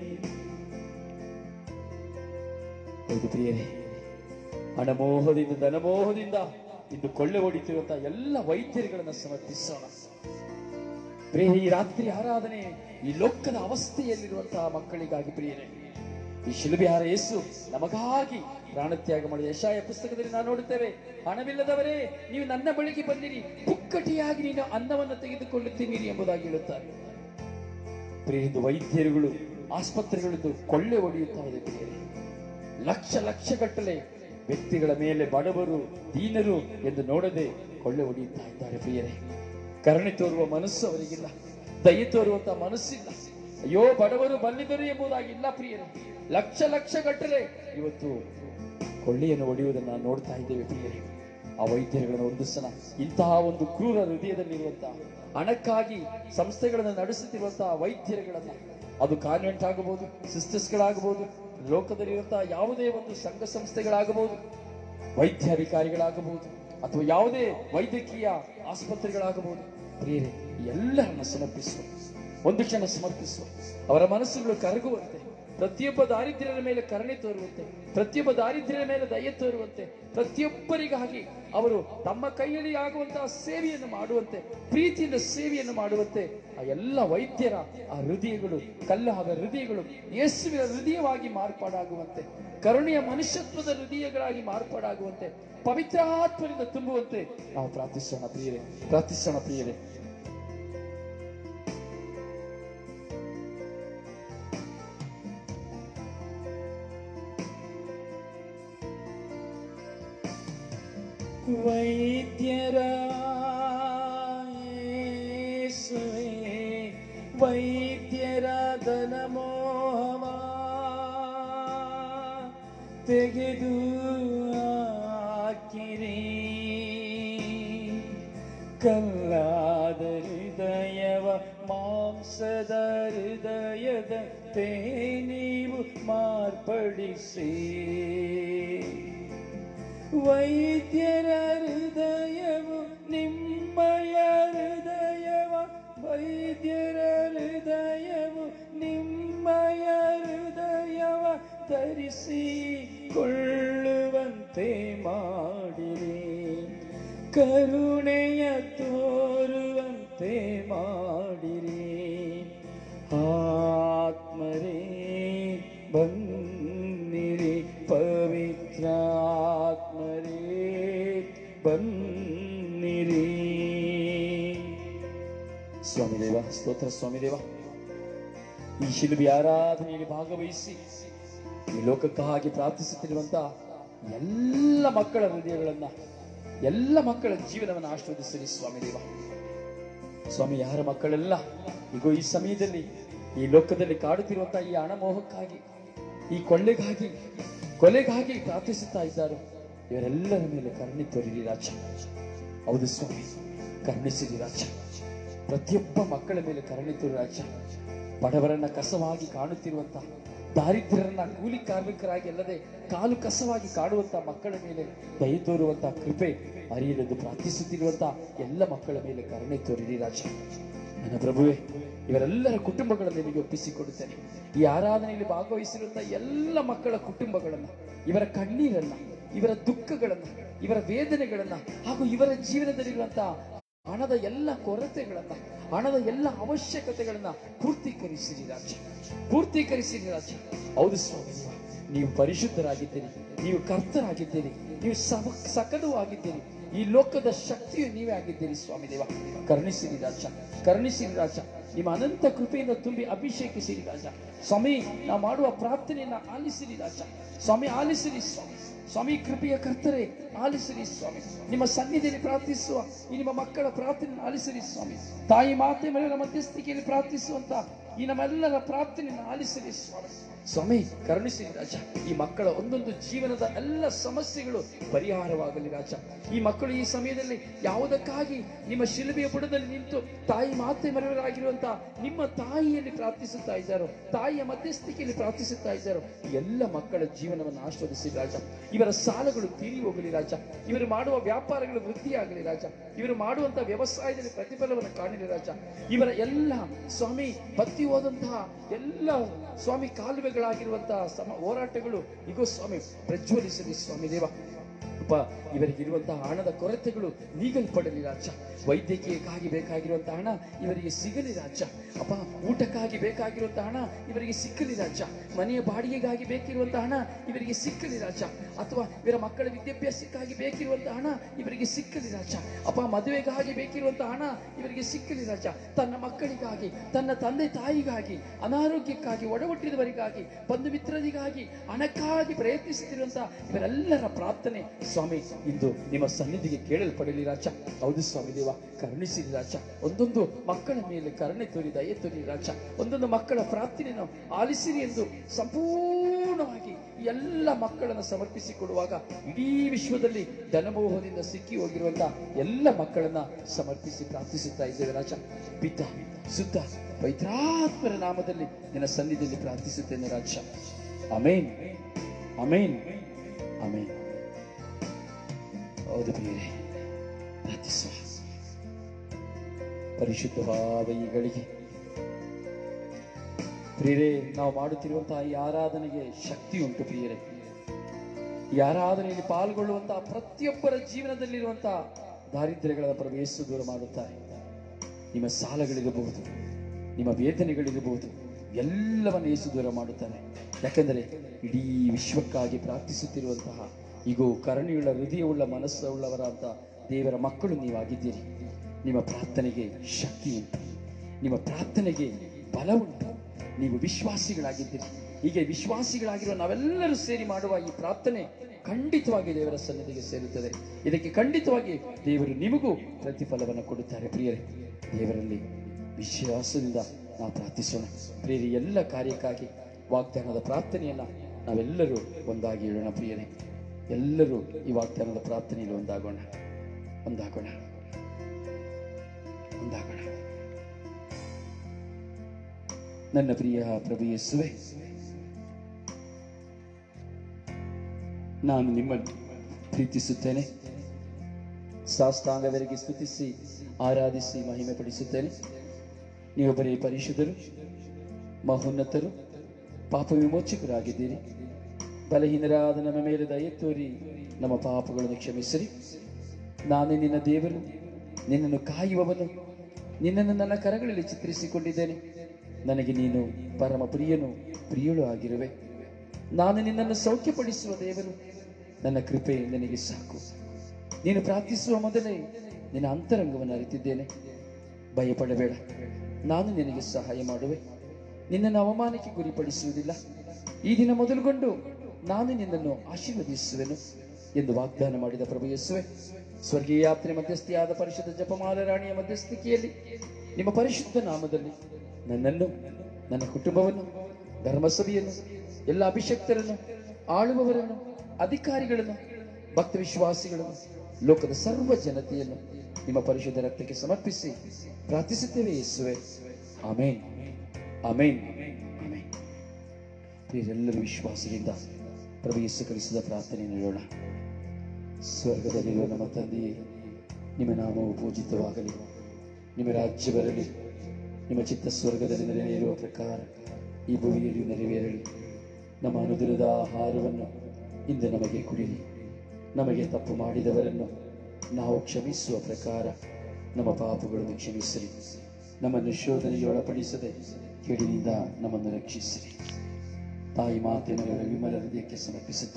ಹೌದು ಪ್ರಿಯರೇ ಹಣಮೋಹದಿಂದ ಧನಮೋಹದಿಂದ ಇಂದು ಕೊಳ್ಳೆ ಹೊಡಿತಿರುವಂತಹ ಎಲ್ಲ ವೈದ್ಯರುಗಳನ್ನ ಸಮರ್ಪಿಸೋಣ ಪ್ರಿಯ ಈ ರಾತ್ರಿ ಆರಾಧನೆ ಈ ಲೋಕದ ಅವಸ್ಥೆಯಲ್ಲಿರುವಂತಹ ಮಕ್ಕಳಿಗಾಗಿ ಪ್ರಿಯರೇ ಈ ಶಿಲುಬೆಹಾರ ಯೇಸು ನಮಗಾಗಿ ಪ್ರಾಣತ್ಯಾಗ ಮಾಡಿದ ಯಶಾಯ ಪುಸ್ತಕದಲ್ಲಿ ನಾವು ನೋಡುತ್ತೇವೆ ಹಣವಿಲ್ಲದವರೇ ನೀವು ನನ್ನ ಬಳಿಗೆ ಬಂದಿರಿ ಪುಕ್ಕಟಿಯಾಗಿ ನೀನು ಅನ್ನವನ್ನು ತೆಗೆದುಕೊಳ್ಳುತ್ತೀರಿ ಎಂಬುದಾಗಿ ಹೇಳುತ್ತಾರೆ ಪ್ರಿಯ ಇಂದು ವೈದ್ಯರುಗಳು ಆಸ್ಪತ್ರೆಗಳಿದ್ದು ಕೊಳ್ಳೆ ಹೊಡೆಯುತ್ತಾ ಇದೆ ಪ್ರಿಯರೇ ಲಕ್ಷ ಲಕ್ಷ ಗಟ್ಟಲೆ ವ್ಯಕ್ತಿಗಳ ಮೇಲೆ ಬಡವರು ದೀನರು ಎಂದು ನೋಡದೆ ಕೊಳ್ಳೆ ಹೊಡೆಯುತ್ತಾ ಇದ್ದಾರೆ ಪ್ರಿಯರೇ ಕರುಣೆ ತೋರುವ ಮನಸ್ಸು ಅವರಿಗಿಲ್ಲ ದಯೆ ತೋರುವಂತ ಮನಸ್ಸಿಲ್ಲ ಅಯ್ಯೋ ಬಡವರು ಬಲ್ಲಿದರು ಎಂಬುದಾಗಿ ಇಲ್ಲ ಪ್ರಿಯರೇ ಲಕ್ಷ ಲಕ್ಷ ಗಟ್ಟಲೆ ಇವತ್ತು ಕೊಳ್ಳೆಯನ್ನು ಹೊಡೆಯುವುದನ್ನು ನಾವು ನೋಡ್ತಾ ಇದ್ದೇವೆ ಪ್ರಿಯರೇ ಆ ವೈದ್ಯರುಗಳನ್ನು ಒಂದು ಸಲ ಇಂತಹ ಒಂದು ಕ್ರೂರ ಹೃದಯದಲ್ಲಿರುವಂತಹ ಹಣಕ್ಕಾಗಿ ಸಂಸ್ಥೆಗಳನ್ನು ನಡೆಸುತ್ತಿರುವಂತಹ ವೈದ್ಯರುಗಳನ್ನ ಅದು ಕಾನ್ವೆಂಟ್ ಆಗಬಹುದು ಸಿಸ್ಟರ್ಸ್ಗಳಾಗಬಹುದು ಲೋಕದಲ್ಲಿರುವಂತಹ ಯಾವುದೇ ಒಂದು ಸಂಘ ಸಂಸ್ಥೆಗಳಾಗಬಹುದು ವೈದ್ಯಾಧಿಕಾರಿಗಳಾಗಬಹುದು ಅಥವಾ ಯಾವುದೇ ವೈದ್ಯಕೀಯ ಆಸ್ಪತ್ರೆಗಳಾಗಬಹುದು ಪ್ರಿಯರೇ ಎಲ್ಲರನ್ನ ಸಮರ್ಪಿಸುವ ಒಂದು ಕ್ಷಣ ಸಮರ್ಪಿಸುವ ಅವರ ಮನಸ್ಸುಗಳು ಕರಗುವಂತೆ ಪ್ರತಿಯೊಬ್ಬ ದಾರಿದ್ರ್ಯರ ಮೇಲೆ ಕರುಣೆ ತೋರುವಂತೆ ಪ್ರತಿಯೊಬ್ಬ ದಾರಿದ್ರ್ಯರ ಮೇಲೆ ದಯೆ ತೋರುವಂತೆ ಪ್ರತಿಯೊಬ್ಬರಿಗಾಗಿ ಅವರು ತಮ್ಮ ಕೈಯಲ್ಲಿ ಆಗುವಂತಹ ಸೇವೆಯನ್ನು ಮಾಡುವಂತೆ ಪ್ರೀತಿಯಿಂದ ಸೇವೆಯನ್ನು ಮಾಡುವಂತೆ ಆ ಎಲ್ಲ ವೈದ್ಯರ ಆ ಹೃದಯಗಳು ಕಲ್ಲಾದ ಹೃದಯಗಳು ಯೇಸುವಿನ ಹೃದಯವಾಗಿ ಮಾರ್ಪಾಡಾಗುವಂತೆ ಕರುಣೆಯ ಮನುಷ್ಯತ್ವದ ಹೃದಯಗಳಾಗಿ ಮಾರ್ಪಾಡಾಗುವಂತೆ ಪವಿತ್ರಾತ್ಮರಿಂದ ತುಂಬುವಂತೆ ನಾವು ಪ್ರಾರ್ಥಿಸೋಣ ಪ್ರಿಯರೇ ಪ್ರಾರ್ಥಿಸೋಣ ಪ್ರಿಯರೇ ವೈದ್ಯರ ಯೇಸುವೇ, ವೈದ್ಯರ ಧನಮೋಹವ ತೆಗೆದು ಹಾಕಿರಿ ಕಲ್ಲಾದ ಹೃದಯವ ಮಾಂಸದ ಹೃದಯದಂತೆ ನೀವು ಮಾರ್ಪಡಿಸಿ ವೈದ್ಯರ ಹೃದಯವು ನಿಮ್ಮಯ ಹೃದಯವ ವೈದ್ಯರ ಹೃದಯವು ನಿಮ್ಮಯ ಹೃದಯವ ಧರಿಸಿಕೊಳ್ಳುವಂತೆ ಮಾಡಿರಿ ಕರುಣೆಯ ತೋರುವಂತೆ ಮಾಡಿರಿ ಆತ್ಮರೇ ಬನ್ನಿರಿ ಪವಿತ್ರಾತ್ಮರೇ ಬನ್ನಿರಿ ಸ್ವಾಮಿ ದೇವ ಸ್ತೋತ್ರ ಸ್ವಾಮಿ ದೇವ ಈ ಶಿಲುಬೆ ಆರಾಧನೆಯಲ್ಲಿ ಭಾಗವಹಿಸಿ ಈ ಲೋಕಕ್ಕಾಗಿ ಪ್ರಾರ್ಥಿಸುತ್ತಿರುವಂತ ಎಲ್ಲ ಮಕ್ಕಳ ಹೃದಯಗಳನ್ನ ಎಲ್ಲ ಮಕ್ಕಳ ಜೀವನವನ್ನು ಆಶೀರ್ವದಿಸಲಿ ಸ್ವಾಮಿ ದೇವ ಸ್ವಾಮಿ ಯಾರ ಮಕ್ಕಳೆಲ್ಲ ಈಗ ಈ ಸಮಯದಲ್ಲಿ ಈ ಲೋಕದಲ್ಲಿ ಕಾಡುತ್ತಿರುವಂತಹ ಈ ಹಣಮೋಹಕ್ಕಾಗಿ ಈ ಕೊಳ್ಳೆಗಾಗಿ ಕೊಲೆಗಾಗಿ ಪ್ರಾರ್ಥಿಸುತ್ತಾ ಇದ್ದಾರೆ ಇವರೆಲ್ಲರ ಮೇಲೆ ಕರುಣೆ ತೋರಿರಿ ರಾಜ ಹೌದು ಸ್ವಾಮಿ ಕರುಣಿಸಿರಿ ರಾಜ ಪ್ರತಿಯೊಬ್ಬ ಮಕ್ಕಳ ಮೇಲೆ ಕರುಣೆ ತೋರಿ ರಾಜ ಬಡವರನ್ನ ಕಸವಾಗಿ ಕಾಣುತ್ತಿರುವಂತಹ ದಾರಿದ್ರ್ಯರನ್ನ ಕೂಲಿ ಕಾರ್ಮಿಕರಾಗಿ ಅಲ್ಲದೆ ಕಾಲು ಕಸವಾಗಿ ಕಾಡುವಂತಹ ಮಕ್ಕಳ ಮೇಲೆ ದಯ ತೋರುವಂತಹ ಕೃಪೆ ಅರಿಯಲೆಂದು ಪ್ರಾರ್ಥಿಸುತ್ತಿರುವಂತಹ ಎಲ್ಲ ಮಕ್ಕಳ ಮೇಲೆ ಕರುಣೆ ತೋರಿರಿ ರಾಜ ನನ್ನ ಪ್ರಭುವೆ ಇವರೆಲ್ಲರ ಕುಟುಂಬಗಳನ್ನು ನಿಮಗೆ ಒಪ್ಪಿಸಿಕೊಡುತ್ತೇನೆ ಈ ಆರಾಧನೆಯಲ್ಲಿ ಭಾಗವಹಿಸಿರುವಂತಹ ಎಲ್ಲ ಮಕ್ಕಳ ಕುಟುಂಬಗಳನ್ನ ಇವರ ಕಣ್ಣೀರನ್ನ ಇವರ ದುಃಖಗಳನ್ನ ಇವರ ವೇದನೆಗಳನ್ನ ಹಾಗೂ ಇವರ ಜೀವನದಲ್ಲಿರುವಂತಹ ಹಣದ ಎಲ್ಲ ಕೊರತೆಗಳನ್ನ ಹಣದ ಎಲ್ಲ ಅವಶ್ಯಕತೆಗಳನ್ನ ಪೂರ್ತೀಕರಿಸಿರಿ ರಾಜ ಪೂರ್ತೀಕರಿಸಿರಿ ರಾಜ ಹೌದು ಸ್ವಾಮಿ ನೀವು ಪರಿಶುದ್ಧರಾಗಿದ್ದೀರಿ ನೀವು ಕರ್ತರಾಗಿದ್ದೀರಿ ನೀವು ಸಮ ಸಕಲೂ ಆಗಿದ್ದೀರಿ ಈ ಲೋಕದ ಶಕ್ತಿಯು ನೀವೇ ಆಗಿದ್ದೀರಿ ಸ್ವಾಮಿ ದೇವ ಕರುಣಿಸಿರಿ ರಾಜ ಕರುಣಿಸಿರಿ ರಾಜ ನಿಮ್ಮ ಅನಂತ ಕೃಪೆಯಿಂದ ತುಂಬಿ ಅಭಿಷೇಕಿಸಿರಿ ರಾಜ ಸ್ವಾಮಿ ನಾವು ಮಾಡುವ ಪ್ರಾರ್ಥನೆಯನ್ನ ಆಲಿಸಿರಿ ರಾಜ ಸ್ವಾಮಿ ಆಲಿಸಿರಿ ಸ್ವಾಮಿ ಸ್ವಾಮಿ ಕೃಪೆಯ ಕರ್ತರೆ ಆಲಿಸಿರಿ ಸ್ವಾಮಿ ನಿಮ್ಮ ಸನ್ನಿಧಿಯಲ್ಲಿ ಪ್ರಾರ್ಥಿಸುವ ಈ ನಿಮ್ಮ ಮಕ್ಕಳ ಪ್ರಾರ್ಥನೆ ಆಲಿಸಿರಿ ಸ್ವಾಮಿ ತಾಯಿ ಮಾತೆ ಮೇಲೆ ಮಧ್ಯಸ್ಥಿಕೆಯಲ್ಲಿ ಪ್ರಾರ್ಥಿಸುವಂತ ಈ ನಮ್ಮೆಲ್ಲರ ಪ್ರಾರ್ಥನೆಯನ್ನು ಆಲಿಸಿರಿ ಸ್ವಾಮಿ ಸ್ವಾಮಿ ಕರುಣಿಸಿರಿ ರಾಜ ಈ ಮಕ್ಕಳ ಒಂದೊಂದು ಜೀವನದ ಎಲ್ಲ ಸಮಸ್ಯೆಗಳು ಪರಿಹಾರವಾಗಲಿ ರಾಜ ಈ ಮಕ್ಕಳು ಈ ಸಮಯದಲ್ಲಿ ಯಾವುದಕ್ಕಾಗಿ ನಿಮ್ಮ ಶಿಲುಬೆಯ ಬುಡದಲ್ಲಿ ನಿಂತು ತಾಯಿ ಮಾತೆ ಮರೆಯವರಾಗಿರುವಂತಹ ನಿಮ್ಮ ತಾಯಿಯಲ್ಲಿ ಪ್ರಾರ್ಥಿಸುತ್ತಾ ಇದ್ದಾರೋ ತಾಯಿಯ ಮಧ್ಯಸ್ಥಿಕೆಯಲ್ಲಿ ಪ್ರಾರ್ಥಿಸುತ್ತಾ ಇದ್ದಾರೋ ಈ ಎಲ್ಲ ಮಕ್ಕಳ ಜೀವನವನ್ನು ಆಸ್ವಾದಿಸಿ ರಾಜ ಇವರ ಸಾಲಗಳು ತೀರಿ ಹೋಗಲಿ ರಾಜ ಇವರು ಮಾಡುವ ವ್ಯಾಪಾರಗಳು ವೃದ್ಧಿಯಾಗಲಿ ರಾಜ ಇವರು ಮಾಡುವಂತಹ ವ್ಯವಸಾಯದಲ್ಲಿ ಪ್ರತಿಫಲವನ್ನು ಕಾಣಲಿ ರಾಜ ಇವರ ಎಲ್ಲ ಸ್ವಾಮಿ ಬತ್ತಿ ಹೋದಂತಹ ಎಲ್ಲ ಸ್ವಾಮಿ ಕಾಲುವೆಗಳಾಗಿರುವಂತಹ ಸಮ ಹೋರಾಟಗಳು ಇಗೋ ಸ್ವಾಮಿ ಪ್ರಜ್ವಲಿಸಲಿ ಸ್ವಾಮಿ ದೇವ ಅಪ್ಪ ಇವರಿಗಿರುವಂತಹ ಹಣದ ಕೊರತೆಗಳು ನೀಗಲ್ಪಡಲಿ ರಾಜ ವೈದ್ಯಕೀಯಕ್ಕಾಗಿ ಬೇಕಾಗಿರುವಂತಹ ಹಣ ಇವರಿಗೆ ಸಿಗಲಿ ರಾಜ ಅಪ್ಪ ಊಟಕ್ಕಾಗಿ ಬೇಕಾಗಿರುವಂತಹ ಹಣ ಇವರಿಗೆ ಸಿಕ್ಕಲಿ ರಾಜ ಮನೆಯ ಬಾಡಿಗೆಗಾಗಿ ಬೇಕಿರುವಂತಹ ಹಣ ಇವರಿಗೆ ಸಿಕ್ಕಲಿ ರಾಜ ಅಥವಾ ಇವರ ಮಕ್ಕಳ ವಿದ್ಯಾಭ್ಯಾಸಕ್ಕಾಗಿ ಬೇಕಿರುವಂತಹ ಹಣ ಇವರಿಗೆ ಸಿಕ್ಕಲಿ ರಾಜ ಅಪ್ಪ ಮದುವೆಗಾಗಿ ಬೇಕಿರುವಂತಹ ಹಣ ಇವರಿಗೆ ಸಿಕ್ಕಲಿ ರಾಜ ತನ್ನ ಮಕ್ಕಳಿಗಾಗಿ ತನ್ನ ತಂದೆ ತಾಯಿಗಾಗಿ ಅನಾರೋಗ್ಯಕ್ಕಾಗಿ ಒಡಹುಟ್ಟಿದವರಿಗಾಗಿ ಬಂಧು ಮಿತ್ರರಿಗಾಗಿ ಹಣಕ್ಕಾಗಿ ಪ್ರಯತ್ನಿಸುತ್ತಿರುವಂತಹ ಇವರೆಲ್ಲರ ಪ್ರಾರ್ಥನೆ ಸ್ವಾಮಿ ಇಂದು ನಿಮ್ಮ ಸನ್ನಿಧಿಗೆ ಕೇಳಲ್ಪಡಲಿ ರಾಜ ಹೌದು ಸ್ವಾಮಿ ದೇವ ಕರುಣಿಸಿರಿ ರಾಜ ಒಂದೊಂದು ಮಕ್ಕಳ ಮೇಲೆ ಕರುಣೆ ತೋರಿ ದಯೆ ತೋರಿ ರಾಜ ಒಂದೊಂದು ಮಕ್ಕಳ ಪ್ರಾರ್ಥನೆಯನ್ನು ಆಲಿಸಿರಿ ಎಂದು ಸಂಪೂರ್ಣವಾಗಿ ಈ ಎಲ್ಲ ಮಕ್ಕಳನ್ನು ಸಮರ್ಪಿಸಿಕೊಡುವಾಗ ಇಡೀ ವಿಶ್ವದಲ್ಲಿ ಧನಮೋಹದಿಂದ ಸಿಕ್ಕಿ ಹೋಗಿರುವಂತಹ ಎಲ್ಲ ಮಕ್ಕಳನ್ನ ಸಮರ್ಪಿಸಿ ಪ್ರಾರ್ಥಿಸುತ್ತಾ ಇದ್ದೇವೆ ರಾಜ ಪಿತ ಸುತ್ತ ಪವಿತ್ರಾತ್ಮರ ನಾಮದಲ್ಲಿ ನಿನ್ನ ಸನ್ನಿಧಿಯಲ್ಲಿ ಪ್ರಾರ್ಥಿಸುತ್ತೇನೆ ರಾಜ ಅಮೇನ್ ಅಮೇನ್ ಅಮೇನ್ ಹೌದು ಪ್ರಿಯರೇ ಪ್ರಾರ್ಥಿಸುವ ಪರಿಶುದ್ಧವಾದ ಈ ಗಳಿಗೆ ಪ್ರಿಯರೇ ನಾವು ಮಾಡುತ್ತಿರುವಂತಹ ಈ ಆರಾಧನೆಗೆ ಶಕ್ತಿ ಉಂಟು ಪ್ರಿಯರೇ ಈ ಆರಾಧನೆಯಲ್ಲಿ ಪಾಲ್ಗೊಳ್ಳುವಂತಹ ಪ್ರತಿಯೊಬ್ಬರ ಜೀವನದಲ್ಲಿರುವಂತಹ ದಾರಿದ್ರ್ಯಗಳ ಪ್ರವೇಶ ದೂರ ಮಾಡುತ್ತಾರೆ ನಿಮ್ಮ ಸಾಲಗಳಿರಬಹುದು ನಿಮ್ಮ ವೇದನೆಗಳಿರಬಹುದು ಎಲ್ಲವನ್ನು ಯೇಸು ದೂರ ಮಾಡುತ್ತಾನೆ ಯಾಕೆಂದರೆ ಇಡೀ ವಿಶ್ವಕ್ಕಾಗಿ ಪ್ರಾರ್ಥಿಸುತ್ತಿರುವಂತಹ ಈಗೋ ಕರುಣೆಯುಳ್ಳ ಹೃದಯವುಳ್ಳ ಮನಸ್ಸುಳ್ಳವರಾದ ದೇವರ ಮಕ್ಕಳು ನೀವಾಗಿದ್ದೀರಿ ನಿಮ್ಮ ಪ್ರಾರ್ಥನೆಗೆ ಶಕ್ತಿ ಉಂಟು ನಿಮ್ಮ ಪ್ರಾರ್ಥನೆಗೆ ಬಲ ಉಂಟು ನೀವು ವಿಶ್ವಾಸಿಗಳಾಗಿದ್ದೀರಿ ಹೀಗೆ ವಿಶ್ವಾಸಿಗಳಾಗಿರುವ ನಾವೆಲ್ಲರೂ ಸೇರಿ ಮಾಡುವ ಈ ಪ್ರಾರ್ಥನೆ ಖಂಡಿತವಾಗಿ ದೇವರ ಸನ್ನಿಧಿಗೆ ಸೇರುತ್ತದೆ ಇದಕ್ಕೆ ಖಂಡಿತವಾಗಿ ದೇವರು ನಿಮಗೂ ಪ್ರತಿಫಲವನ್ನು ಕೊಡುತ್ತಾರೆ ಪ್ರಿಯರೇ ದೇವರಲ್ಲಿ ವಿಶ್ವಾಸದಿಂದ ನಾವು ಪ್ರಾರ್ಥಿಸೋಣ ಪ್ರಿಯರಿ ಎಲ್ಲ ಕಾರ್ಯಕ್ಕಾಗಿ ವಾಗ್ದಾನದ ಪ್ರಾರ್ಥನೆಯನ್ನ ನಾವೆಲ್ಲರೂ ಒಂದಾಗಿ ಹೇಳೋಣ ಪ್ರಿಯರೇ ಎಲ್ಲರೂ ಈ ವಾಗ್ದಾನದ ಪ್ರಾರ್ಥನೆಯಲ್ಲಿ ಒಂದಾಗೋಣ ಒಂದಾಗೋಣ ಒಂದಾಗೋಣ ನನ್ನ ಪ್ರಿಯ ಪ್ರಭು ಯೇಸುವೆ ನಾನು ನಿಮ್ಮನ್ನು ಪ್ರೀತಿಸುತ್ತೇನೆ ಸಾಷ್ಟಾಂಗವರೆಗೆ ಸ್ತುತಿಸಿ ಆರಾಧಿಸಿ ಮಹಿಮೆ ಪಡಿಸುತ್ತೇನೆ ನೀವೊಬ್ಬರೇ ಪರಿಶುದ್ಧರು ಮಹೋನ್ನತರು ಪಾಪ ವಿಮೋಚಕರಾಗಿದ್ದೀರಿ ಬಲಹೀನರಾದ ನಮ್ಮ ಮೇಲೆ ದಯ ತೋರಿ ನಮ್ಮ ಪಾಪಗಳನ್ನು ಕ್ಷಮಿಸಿರಿ ನಾನೇ ನಿನ್ನ ದೇವರು ನಿನ್ನನ್ನು ಕಾಯುವವನು ನಿನ್ನನ್ನು ನನ್ನ ಕರಗಳಲ್ಲಿ ಚಿತ್ರಿಸಿಕೊಂಡಿದ್ದೇನೆ ನನಗೆ ನೀನು ಪರಮ ಪ್ರಿಯನು ಪ್ರಿಯಳು ಆಗಿರುವೆ ನಾನು ನಿನ್ನನ್ನು ಸೌಖ್ಯಪಡಿಸುವ ದೇವರು ನನ್ನ ಕೃಪೆ ನನಗೆ ಸಾಕು ನೀನು ಪ್ರಾರ್ಥಿಸುವ ಮೊದಲೇ ನಿನ್ನ ಅಂತರಂಗವನ್ನು ಅರಿತಿದ್ದೇನೆ ಭಯಪಡಬೇಡ ನಾನು ನಿನಗೆ ಸಹಾಯ ಮಾಡುವೆ ನಿನ್ನನ್ನು ಅವಮಾನಕ್ಕೆ ಗುರಿಪಡಿಸುವುದಿಲ್ಲ ಈ ದಿನ ಮೊದಲುಗೊಂಡು ನಾನು ನಿನ್ನನ್ನು ಆಶೀರ್ವದಿಸುವೆನು ಎಂದು ವಾಗ್ದಾನ ಮಾಡಿದ ಪ್ರಭು ಯೇಸುವೆ ಸ್ವರ್ಗೀಯ ಯಾತ್ರೆ ಮಧ್ಯಸ್ಥಿಯಾದ ಪರಿಶುದ್ಧ ಜಪಮಾಲ ರಾಣಿಯ ಮಧ್ಯಸ್ಥಿಕೆಯಲ್ಲಿ ನಿಮ್ಮ ಪರಿಶುದ್ಧ ನಾಮದಲ್ಲಿ ನನ್ನನ್ನು ನನ್ನ ಕುಟುಂಬವನ್ನು ಧರ್ಮಸಭೆಯನ್ನು ಎಲ್ಲ ಅಭಿಷಕ್ತರನ್ನು ಆಳುವವರನ್ನು ಅಧಿಕಾರಿಗಳನ್ನು ಭಕ್ತ ವಿಶ್ವಾಸಿಗಳನ್ನು ಲೋಕದ ಸರ್ವ ಜನತೆಯನ್ನು ನಿಮ್ಮ ಪರಿಶುದ್ಧ ರಕ್ತಕ್ಕೆ ಸಮರ್ಪಿಸಿ ಪ್ರಾರ್ಥಿಸುತ್ತೇವೆ ಯೇಸುವೆ ಆಮೇನ್ ಆಮೇನ್ ಆಮೇನ್ ಪ್ರಿಯರೆಲ್ಲರೂ ವಿಶ್ವಾಸದಿಂದ ಪ್ರಭು ಯೇಸು ಕಲಿಸಿದ ಪ್ರಾರ್ಥನೆ ನೀಡೋಣ ಸ್ವರ್ಗದಲ್ಲಿರುವ ನಮ್ಮ ತಂದೆಯೇ ನಿಮ್ಮ ನಾಮವು ಪೂಜಿತವಾಗಲಿ ನಿಮ್ಮ ರಾಜ್ಯ ಬರಲಿ ನಿಮ್ಮ ಚಿತ್ತ ಸ್ವರ್ಗದಲ್ಲಿ ನೆರವೇರುವ ಪ್ರಕಾರ ಈ ಭೂಮಿಯಲ್ಲಿ ನೆರವೇರಲಿ ನಮ್ಮ ಅನುದಿನದ ಆಹಾರವನ್ನು ಇಂದು ನಮಗೆ ಕುಡಿರಿ ನಮಗೆ ತಪ್ಪು ಮಾಡಿದವರನ್ನು ನಾವು ಕ್ಷಮಿಸುವ ಪ್ರಕಾರ ನಮ್ಮ ಪಾಪಗಳನ್ನು ಕ್ಷಮಿಸಿರಿ ನಮ್ಮನ್ನು ಶೋಧನೆಗೆ ಒಳಪಡಿಸದೆ ಕೇಡಿನಿಂದ ನಮ್ಮನ್ನು ರಕ್ಷಿಸಿರಿ ತಾಯಿ ಮಾತಿನ ವಿಮಲ ಹೃದಯಕ್ಕೆ ಸಮರ್ಪಿಸುತ್ತ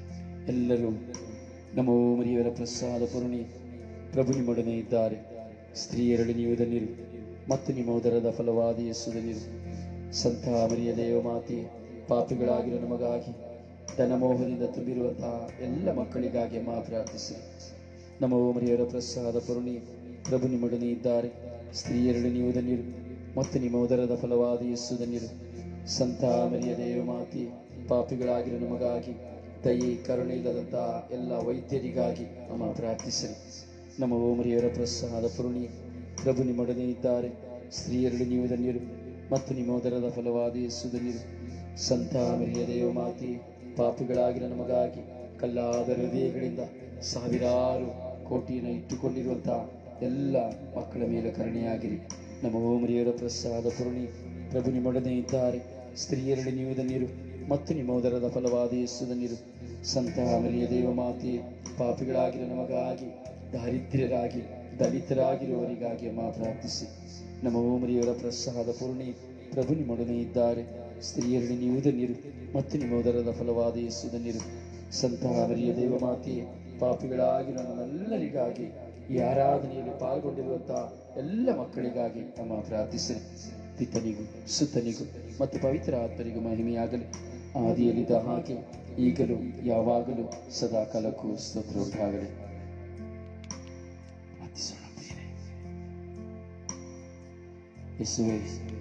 ಎಲ್ಲರೂ ನಮೋ ಮರಿಯವರ ಪ್ರಸಾದ ಪೂರ್ಣಿ ಪ್ರಭು ನಿಮ್ಮೊಡನೆ ಇದ್ದಾರೆ ಸ್ತ್ರೀಯರಲ್ಲಿ ನೀವು ಧನ್ಯರು ಮತ್ತು ನಿಮ್ಮ ಉದರದ ಫಲವಾದ ಯೇಸುಧನ್ಯರು ಸಂತ ಮರಿಯ ದೇವಮಾತೆ ಪಾಪಿಗಳಾಗಿರೋ ನಮಗಾಗಿ ಧನಮೋಹದಿಂದ ತುಂಬಿರುವಂತಹ ಎಲ್ಲ ಮಕ್ಕಳಿಗಾಗಿ ಅಮ್ಮ ಪ್ರಾರ್ಥಿಸಿರಿ ನಮ್ಮ ಮರಿಯವರ ಪ್ರಸಾದ ಪೂರ್ಣಿ ಪ್ರಭು ನಿಮ್ಮೊಡನೆ ಇದ್ದಾರೆ ಸ್ತ್ರೀಯರಲ್ಲಿ ನೀವು ಧನ್ಯರು ಮತ್ತು ನಿಮ್ಮ ಉದರದ ಫಲವಾದ ಯೇಸುಧನ್ಯರು ಸಂತ ಮರಿಯ ದೇವಮಾತೆ ಪಾಪಿಗಳಾಗಿರೋ ನಮಗಾಗಿ ದಯೆ ಕರುಣೆ ಇಲ್ಲದಂತಹ ಎಲ್ಲ ವೈದ್ಯರಿಗಾಗಿ ಅಮ್ಮ ಪ್ರಾರ್ಥಿಸಿರಿ ನಮ್ಮ ಓಮರಿಯವರ ಪ್ರಸಾದ ಪೂರ್ಣಿ ಪ್ರಭು ನಿಮ್ಮೊಡನೆ ಇದ್ದಾರೆ ಸ್ತ್ರೀಯರಲ್ಲಿ ನೀವು ಧನ್ಯರು ಮತ್ತು ನಿಮ್ಮ ಉದರದ ಫಲವಾದ ಯೇಸು ಧನ್ಯರು ಸಂತ ಮರಿಯ ದೇವಮಾತೆ ಪಾಪಿಗಳಾಗಿರೋ ನಮಗಾಗಿ ಕಲ್ಲಾದ ಹೃದಯಗಳಿಂದ ಸಾವಿರಾರು ಕೋಟಿಯನ್ನು ಇಟ್ಟುಕೊಂಡಿರುವಂತಹ ಎಲ್ಲ ಮಕ್ಕಳ ಮೇಲೆ ಕರುಣೆಯಾಗಿರಿ ನಮ್ಮ ಓಮರಿಯವರ ಪ್ರಸಾದ ಪೂರ್ಣಿ ಪ್ರಭು ನಿಮ್ಮೊಡನೆ ಇದ್ದಾರೆ ಸ್ತ್ರೀಯರಲ್ಲಿ ನೀವು ಧನ್ಯರು ಮತ್ತು ನಿಮ್ಮ ಉದರದ ಫಲವಾದ ಯೇಸು ಧನ್ಯರು ಸಂತ ಮರಿಯ ದೇವಮಾತೆ ಪಾಪಿಗಳಾಗಿರೋ ನಮಗಾಗಿ ದಾರಿದ್ರ್ಯರಾಗಿ ದಲಿತರಾಗಿರುವವರಿಗಾಗಿ ಅಮ್ಮ ಪ್ರಾರ್ಥಿಸಿ ನಮ್ಮ ಓಮರಿಯವರ ಪ್ರಸಾದ ಪೂರ್ಣಿ ಪ್ರಭು ನಿಮ್ಮೊಡನೆ ಇದ್ದಾರೆ ಸ್ತ್ರೀಯರಲ್ಲಿ ನೀವು ಧನ್ಯರು ಮತ್ತು ನಿಮ್ಮ ಉದರದ ಫಲವಾದ ಯೇಸು ಧನ್ಯರು ಸಂತ ಮರಿಯ ದೇವಮಾತೆ ಪಾಪಿಗಳಾಗಿರೋ ನಮ್ಮೆಲ್ಲರಿಗಾಗಿ ಈ ಆರಾಧನೆಯಲ್ಲಿ ಪಾಲ್ಗೊಂಡಿರುವಂತಹ ಎಲ್ಲ ಮಕ್ಕಳಿಗಾಗಿ ನಮ್ಮ ಪ್ರಾರ್ಥಿಸಿರಿ ಪಿತನಿಗೂ ಸುತ್ತನಿಗೂ ಮತ್ತು ಪವಿತ್ರ ಆತ್ಮರಿಗೂ ಮಹಿಮೆಯಾಗಲಿ ಆದಿಯಲ್ಲಿದ್ದ ಹಾಗೆ ಈಗಲೂ ಯಾವಾಗಲೂ ಸದಾ ಕಾಲಕ್ಕೂ ಸ್ತೋತ್ರ ಉಂಟಾಗಲಿ ಪ್ರಾರ್ಥಿಸೋಣ ಪ್ರಿಯರೇ. ಯೇಸುವೇ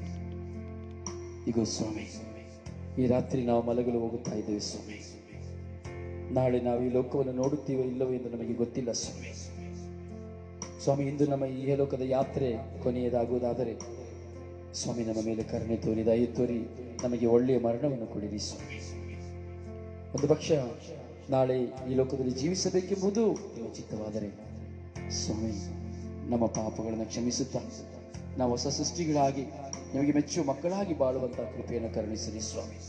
ಇಗೋ ಸ್ವಾಮಿ ಈ ರಾತ್ರಿ ನಾವು ಮಲಗಲು ಹೋಗುತ್ತಾ ಇದ್ದೇವೆ ಸ್ವಾಮಿ ನಾಳೆ ನಾವು ಈ ಲೋಕವನ್ನು ನೋಡುತ್ತೀವೋ ಇಲ್ಲವೋ ಎಂದು ನಮಗೆ ಗೊತ್ತಿಲ್ಲ ಸ್ವಾಮಿ ಸ್ವಾಮಿ ಇಂದು ನಮ್ಮ ಈ ಲೋಕದ ಯಾತ್ರೆ ಕೊನೆಯದಾಗುವುದಾದರೆ ಸ್ವಾಮಿ ನಮ್ಮ ಮೇಲೆ ಕರುಣೆ ತೋರಿ ದಯ ತೋರಿ ನಮಗೆ ಒಳ್ಳೆಯ ಮರಣವನ್ನು ಕೊಡಿರಿ ಸ್ವಾಮಿ ಒಂದು ಪಕ್ಷ ನಾಳೆ ಈ ಲೋಕದಲ್ಲಿ ಜೀವಿಸಬೇಕೆಂಬುದು ನಿಮ್ಮ ಚಿತ್ತವಾದರೆ ಸ್ವಾಮಿ ನಮ್ಮ ಪಾಪಗಳನ್ನು ಕ್ಷಮಿಸುತ್ತಾ ನಾವು ಹೊಸ ಸೃಷ್ಟಿಗಳಾಗಿ ನಿಮಗೆ ಮೆಚ್ಚುವ ಮಕ್ಕಳಾಗಿ ಬಾಳುವಂತಹ ಕೃಪೆಯನ್ನು ಕರುಣಿಸಿರಿ ಸ್ವಾಮಿ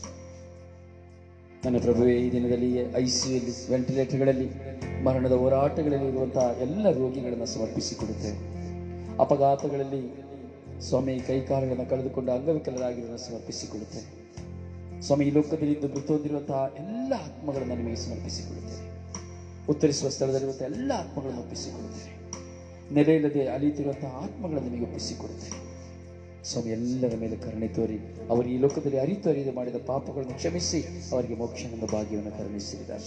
ನನ್ನ ಪ್ರಭುವೇ ಈ ದಿನದಲ್ಲಿ ಐಸಿಯಲ್ಲಿ ವೆಂಟಿಲೇಟರ್ಗಳಲ್ಲಿ ಮರಣದ ಹೋರಾಟಗಳಲ್ಲಿ ಇರುವಂತಹ ಎಲ್ಲ ರೋಗಿಗಳನ್ನು ಸಮರ್ಪಿಸಿಕೊಡುತ್ತೇವೆ ಅಪಘಾತಗಳಲ್ಲಿ ಸ್ವಾಮಿ ಕೈಕಾಲುಗಳನ್ನು ಕಳೆದುಕೊಂಡ ಅಂಗವಿಕಲರಾಗಿರೋದನ್ನು ಸಮರ್ಪಿಸಿಕೊಡುತ್ತೇವೆ ಸ್ವಾಮಿ ಈ ಲೋಕದಲ್ಲಿ ಇದ್ದು ಮೃತ ಹೊಂದಿರುವಂತಹ ಎಲ್ಲ ಆತ್ಮಗಳನ್ನು ನಿಮಗೆ ಸಮರ್ಪಿಸಿಕೊಡುತ್ತೇವೆ ಉತ್ತರಿಸುವ ಸ್ಥಳದಲ್ಲಿರುವಂತಹ ಎಲ್ಲ ಆತ್ಮಗಳನ್ನು ಒಪ್ಪಿಸಿಕೊಡುತ್ತೇವೆ ನೆಲೆ ಇಲ್ಲದೆ ಅಲಿಯುತ್ತಿರುವಂತಹ ಆತ್ಮಗಳನ್ನು ನಿಮಗೆ ಒಪ್ಪಿಸಿಕೊಡುತ್ತೇವೆ ಸ್ವಾಮಿ ಎಲ್ಲರ ಮೇಲೆ ಕರುಣೆ ತೋರಿ ಅವರು ಈ ಲೋಕದಲ್ಲಿ ಅರಿತು ಅರಿದು ಮಾಡಿದ ಪಾಪಗಳನ್ನು ಕ್ಷಮಿಸಿ ಅವರಿಗೆ ಮೋಕ್ಷವೆಂಬ ಭಾಗ್ಯವನ್ನು ಕರುಣಿಸಿರಿ ರಾಜ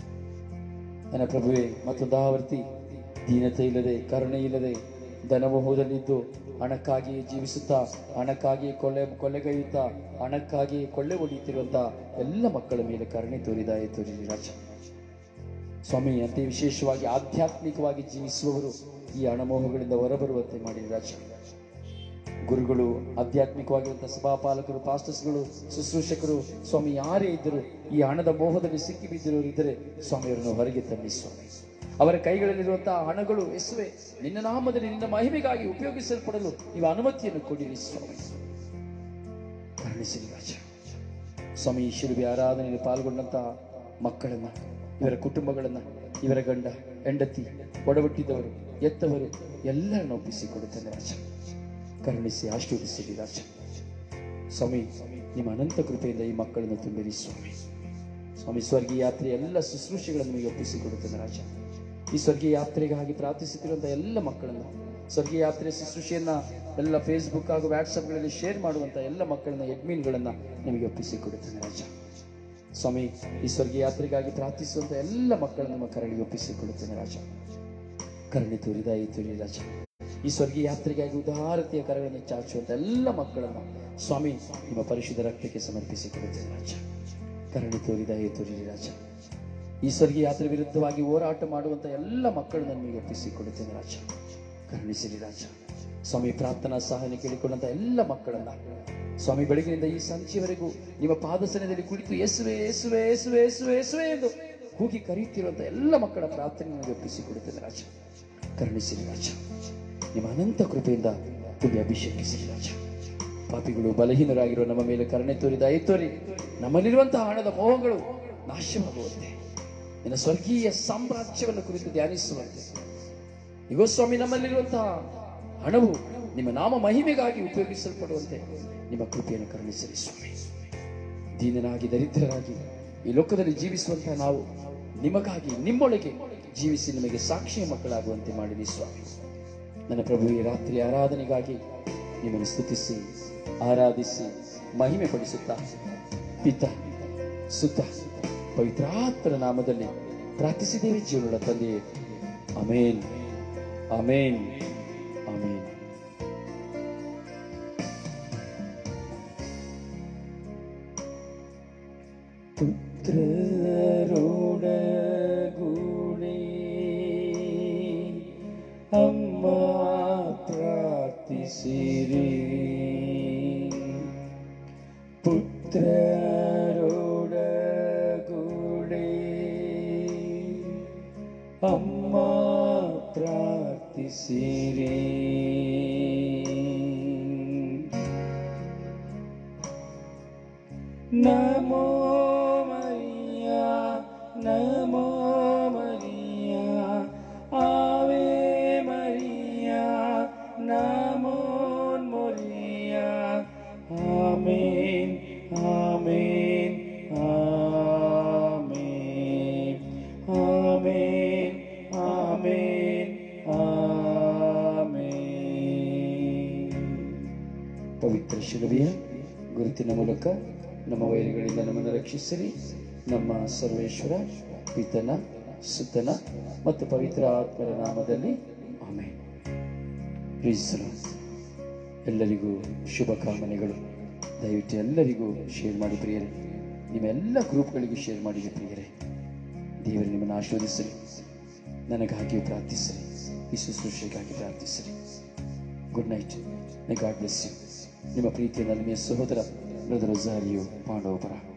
ನನ್ನ ಪ್ರಭುವೆ ಮತ್ತೊಂದು ಆವರ್ತಿ ದೀನತೆ ಇಲ್ಲದೆ ಕರುಣೆ ಇಲ್ಲದೆ ಧನಮೋಹದಲ್ಲಿದ್ದು ಹಣಕ್ಕಾಗಿ ಜೀವಿಸುತ್ತಾ ಹಣಕ್ಕಾಗಿ ಕೊಳ್ಳೆ ಕೊಲೆಗೈಯುತ್ತಾ ಹಣಕ್ಕಾಗಿ ಕೊಳ್ಳೆ ಹೊಡೆಯುತ್ತಿರುವಂತಹ ಎಲ್ಲ ಮಕ್ಕಳ ಮೇಲೆ ಕರುಣೆ ತೋರಿದಾಯ ತೋರಿರಿ ರಾಜ ಸ್ವಾಮಿ ಅಂತೆ ವಿಶೇಷವಾಗಿ ಆಧ್ಯಾತ್ಮಿಕವಾಗಿ ಜೀವಿಸುವವರು ಈ ಹಣಮೋಹಗಳಿಂದ ಹೊರಬರುವಂತೆ ಮಾಡಿರಿ ರಾಜ ಗುರುಗಳು ಆಧ್ಯಾತ್ಮಿಕವಾಗಿರುವಂತಹ ಸಭಾಪಾಲಕರು ಪಾಸ್ಟರ್ಸ್ಗಳು ಶುಶ್ರೂಷಕರು ಸ್ವಾಮಿ ಯಾರೇ ಇದ್ದರು ಈ ಹಣದ ಮೋಹದಲ್ಲಿ ಸಿಕ್ಕಿ ಬಿದ್ದಿರೋರು ಇದ್ದರೆ ಸ್ವಾಮಿಯವರನ್ನು ಹೊರಗೆ ತನ್ನಿ ಸ್ವಾಮಿ ಅವರ ಕೈಗಳಲ್ಲಿರುವಂತಹ ಹಣಗಳು ಎಸುವೆ ನಿನ್ನ ನಾಮದಲ್ಲಿ ನಿನ್ನ ಮಹಿಮೆಗಾಗಿ ಉಪಯೋಗಿಸಲ್ಪಡಲು ನೀವು ಅನುಮತಿಯನ್ನು ಕೊಡಿರಿ ಸ್ವಾಮಿ ಕರುಣಿಸಿರಿ ರಾಜ ಸ್ವಾಮಿ ಈ ಶಿಲುಬೆ ಆರಾಧನೆಯಲ್ಲಿ ಪಾಲ್ಗೊಂಡಂತಹ ಮಕ್ಕಳನ್ನ ಇವರ ಕುಟುಂಬಗಳನ್ನ ಇವರ ಗಂಡ ಹೆಂಡತಿ ಒಡಹುಟ್ಟಿದವರು ಎತ್ತವರು ಎಲ್ಲರನ್ನು ಒಪ್ಪಿಸಿಕೊಡುತ್ತೇನೆ ರಾಜ ಕರುಣಿಸಿ ಆಶೀರ್ವದಿಸಿರಿ ರಾಜ ಸ್ವಾಮಿ ನಿಮ್ಮ ಅನಂತ ಕೃಪೆಯಿಂದ ಈ ಮಕ್ಕಳನ್ನು ತುಂಬಿರಿ ಸ್ವಾಮಿ ಸ್ವಾಮಿ ಸ್ವರ್ಗೀಯ ಯಾತ್ರೆ ಎಲ್ಲ ಶುಶ್ರೂಷೆಗಳನ್ನು ನಿಮಗೆ ಒಪ್ಪಿಸಿಕೊಡುತ್ತೇನೆ ರಾಜ ಈ ಸ್ವರ್ಗೀಯ ಯಾತ್ರೆಗಾಗಿ ಪ್ರಾರ್ಥಿಸುತ್ತಿರುವಂತಹ ಎಲ್ಲ ಮಕ್ಕಳನ್ನು ಸ್ವರ್ಗೀಯ ಯಾತ್ರೆ ಶುಶ್ರೂಷೆಯನ್ನ ಎಲ್ಲ ಫೇಸ್ಬುಕ್ ಹಾಗೂ ವಾಟ್ಸಪ್ಗಳಲ್ಲಿ ಶೇರ್ ಮಾಡುವಂತಹ ಎಲ್ಲ ಮಕ್ಕಳನ್ನ ಎಡ್ಮಿನ್ಗಳನ್ನ ನಿಮಗೆ ಒಪ್ಪಿಸಿಕೊಡುತ್ತೇನೆ ರಾಜ ಸ್ವಾಮಿ ಈ ಸ್ವರ್ಗೀಯ ಯಾತ್ರೆಗಾಗಿ ಪ್ರಾರ್ಥಿಸುವಂತ ಎಲ್ಲ ಮಕ್ಕಳನ್ನು ನಮ್ಮ ಕರಳಿಗೆ ಒಪ್ಪಿಸಿಕೊಳ್ಳುತ್ತೇನೆ ರಾಜ ಕರುಣೆ ತೋರಿದ ಈ ತುರಿ ರಾಜ ಈ ಸ್ವರ್ಗೀಯ ಯಾತ್ರೆಗಾಗಿ ಉದಾರತೆಯ ಕರಗಳನ್ನು ಚಾಚುವಂತ ಎಲ್ಲ ಮಕ್ಕಳನ್ನು ಸ್ವಾಮಿ ನಿಮ್ಮ ಪರಿಶುದ್ಧ ರಕ್ತಕ್ಕೆ ಸಮರ್ಪಿಸಿಕೊಡುತ್ತೇನೆ ರಾಜ ಕರುಣೆ ತೋರಿದ ಈ ತುರಿ ರಾಜ ಈ ಸ್ವರ್ಗೀಯ ಯಾತ್ರೆ ವಿರುದ್ಧವಾಗಿ ಹೋರಾಟ ಮಾಡುವಂತ ಎಲ್ಲ ಮಕ್ಕಳನ್ನು ನಿಮಗೆ ಒಪ್ಪಿಸಿಕೊಡುತ್ತೇನೆ ರಾಜ ಕರುಣಿಸಿರಿ ರಾಜ ಸ್ವಾಮಿ ಪ್ರಾರ್ಥನಾ ಸಹಾಯ ಕೇಳಿಕೊಂಡಂತ ಎಲ್ಲ ಮಕ್ಕಳನ್ನ ಸ್ವಾಮಿ ಬೆಳಗಿನಿಂದ ಈ ಸಂಜೆವರೆಗೂ ನಿಮ್ಮ ಪಾದಸನದಲ್ಲಿ ಕುಳಿತು ಯೇಸುವೆ ಯೇಸುವೆ ಯೇಸುವೆ ಯೇಸುವೆ ಯೇಸುವೆ ಎಂದು ಕೂಗಿ ಕರೆಯುತ್ತಿರುವಂತ ಎಲ್ಲ ಮಕ್ಕಳ ಪ್ರಾರ್ಥನೆ ನಿಮಗೆ ಒಪ್ಪಿಸಿಕೊಡುತ್ತೇನೆ ರಾಜ ಕರುಣಿಸಿರಿ ರಾಜ ನಿಮ್ಮ ಅನಂತ ಕೃಪೆಯಿಂದ ತುಂಬಿ ಅಭಿಷೇಕಿಸಿರಿ ರಾಜ ಪಾಪಿಗಳು ಬಲಹೀನರಾಗಿರುವ ನಮ್ಮ ಮೇಲೆ ಕರುಣೆ ತೋರಿದ ತೋರಿ ನಮ್ಮಲ್ಲಿರುವಂತಹ ಹಣದ ಮೋಹಗಳು ನಾಶವಾಗುವಂತೆ ನಿನ್ನ ಸ್ವರ್ಗೀಯ ಸಾಮ್ರಾಜ್ಯವನ್ನು ಕುರಿತು ಧ್ಯಾನಿಸುವಂತೆ ಇಗೋ ಸ್ವಾಮಿ ನಮ್ಮಲ್ಲಿರುವಂತಹ ಹಣವು ನಿಮ್ಮ ನಾಮ ಮಹಿಮೆಗಾಗಿ ಉಪಯೋಗಿಸಲ್ಪಡುವಂತೆ ನಿಮ್ಮ ಕೃಪೆಯನ್ನು ಕರುಣಿಸಿರಿ ಸ್ವಾಮಿ ದೀನನಾಗಿ ದರಿದ್ರರಾಗಿ ಈ ಲೋಕದಲ್ಲಿ ಜೀವಿಸುವಂತಹ ನಾವು ನಿಮಗಾಗಿ ನಿಮ್ಮೊಳಗೆ ಜೀವಿಸಿ ನಿಮಗೆ ಸಾಕ್ಷಿಯ ಮಕ್ಕಳಾಗುವಂತೆ ಮಾಡಿರಿ ಸ್ವಾಮಿ ನನ್ನ ಪ್ರಭು ಈ ರಾತ್ರಿ ಆರಾಧನೆಗಾಗಿ ನಿಮ್ಮನ್ನು ಸ್ತುತಿಸಿ ಆರಾಧಿಸಿ ಮಹಿಮೆ ಪಡಿಸುತ್ತಾ ಪಿತ ಸುತ್ತ ಪವಿತ್ರಾತ್ಮನ ನಾಮದಲ್ಲಿ ಪ್ರಾರ್ಥಿಸಿದ್ದೇವೆ ಜೀವನದ ತಂದೆಯೇ ಅಮೇನ್ ಅಮೇನ್ ಅಮೇನ್ ಪುತ್ರರೋಡಗೂಡೆ ಅಮ್ಮ ಪ್ರಾರ್ಥಿಸಿರಿ ಪುತ್ರರೋಡಗೂಡೆ ಅಮ್ಮ ಪ್ರಾರ್ಥಿಸಿರಿ ನಮೋ ಮರಿಯ ನಮೋ ಮರಿಯ ಆವೆ ಮರಿಯ ನಮೋ ಮರಿಯ ಆಮೇನ್ ಆಮೇನ್ ಆಮೇನ್ ಆಮೇನ್ ಆಮೇನ್ ಆಮೇನ್ ಪವಿತ್ರ ಶಿಲುಬೆಯ ಗುರುತಿನ ಮೂಲಕ ನಮ್ಮ ವೈರಿಗಳಿಂದ ನಮ್ಮನ್ನು ರಕ್ಷಿಸಿರಿ ನಮ್ಮ ಸರ್ವೇಶ್ವರ ಪಿತನ ಸುತನ ಮತ್ತು ಪವಿತ್ರ ಆತ್ಮರ ನಾಮದಲ್ಲಿ ಆಮೇಲೆ ಎಲ್ಲರಿಗೂ ಶುಭ ಕಾಮನೆಗಳು ದಯವಿಟ್ಟು ಎಲ್ಲರಿಗೂ ಶೇರ್ ಮಾಡಿ ಪ್ರಿಯರೇ ನಿಮ್ಮ ಎಲ್ಲ ಗ್ರೂಪ್ಗಳಿಗೂ ಶೇರ್ ಮಾಡಿ ಪ್ರಿಯರೇ ದೇವರು ನಿಮ್ಮನ್ನು ಆಶೀರ್ವದಿಸಲಿ ನನಗಾಗಿಯೂ ಪ್ರಾರ್ಥಿಸಲಿ ಈ ಶುಶ್ರೂಷೆಗಾಗಿ ಪ್ರಾರ್ಥಿಸಲಿ good night my God bless you ನಿಮ್ಮ ಪ್ರೀತಿಯ ನಲ್ಮೆಯ ಸಹೋದರ ಬ್ರದರ್ ಝಾರಿಯು ಪಾಂಡವಪುರ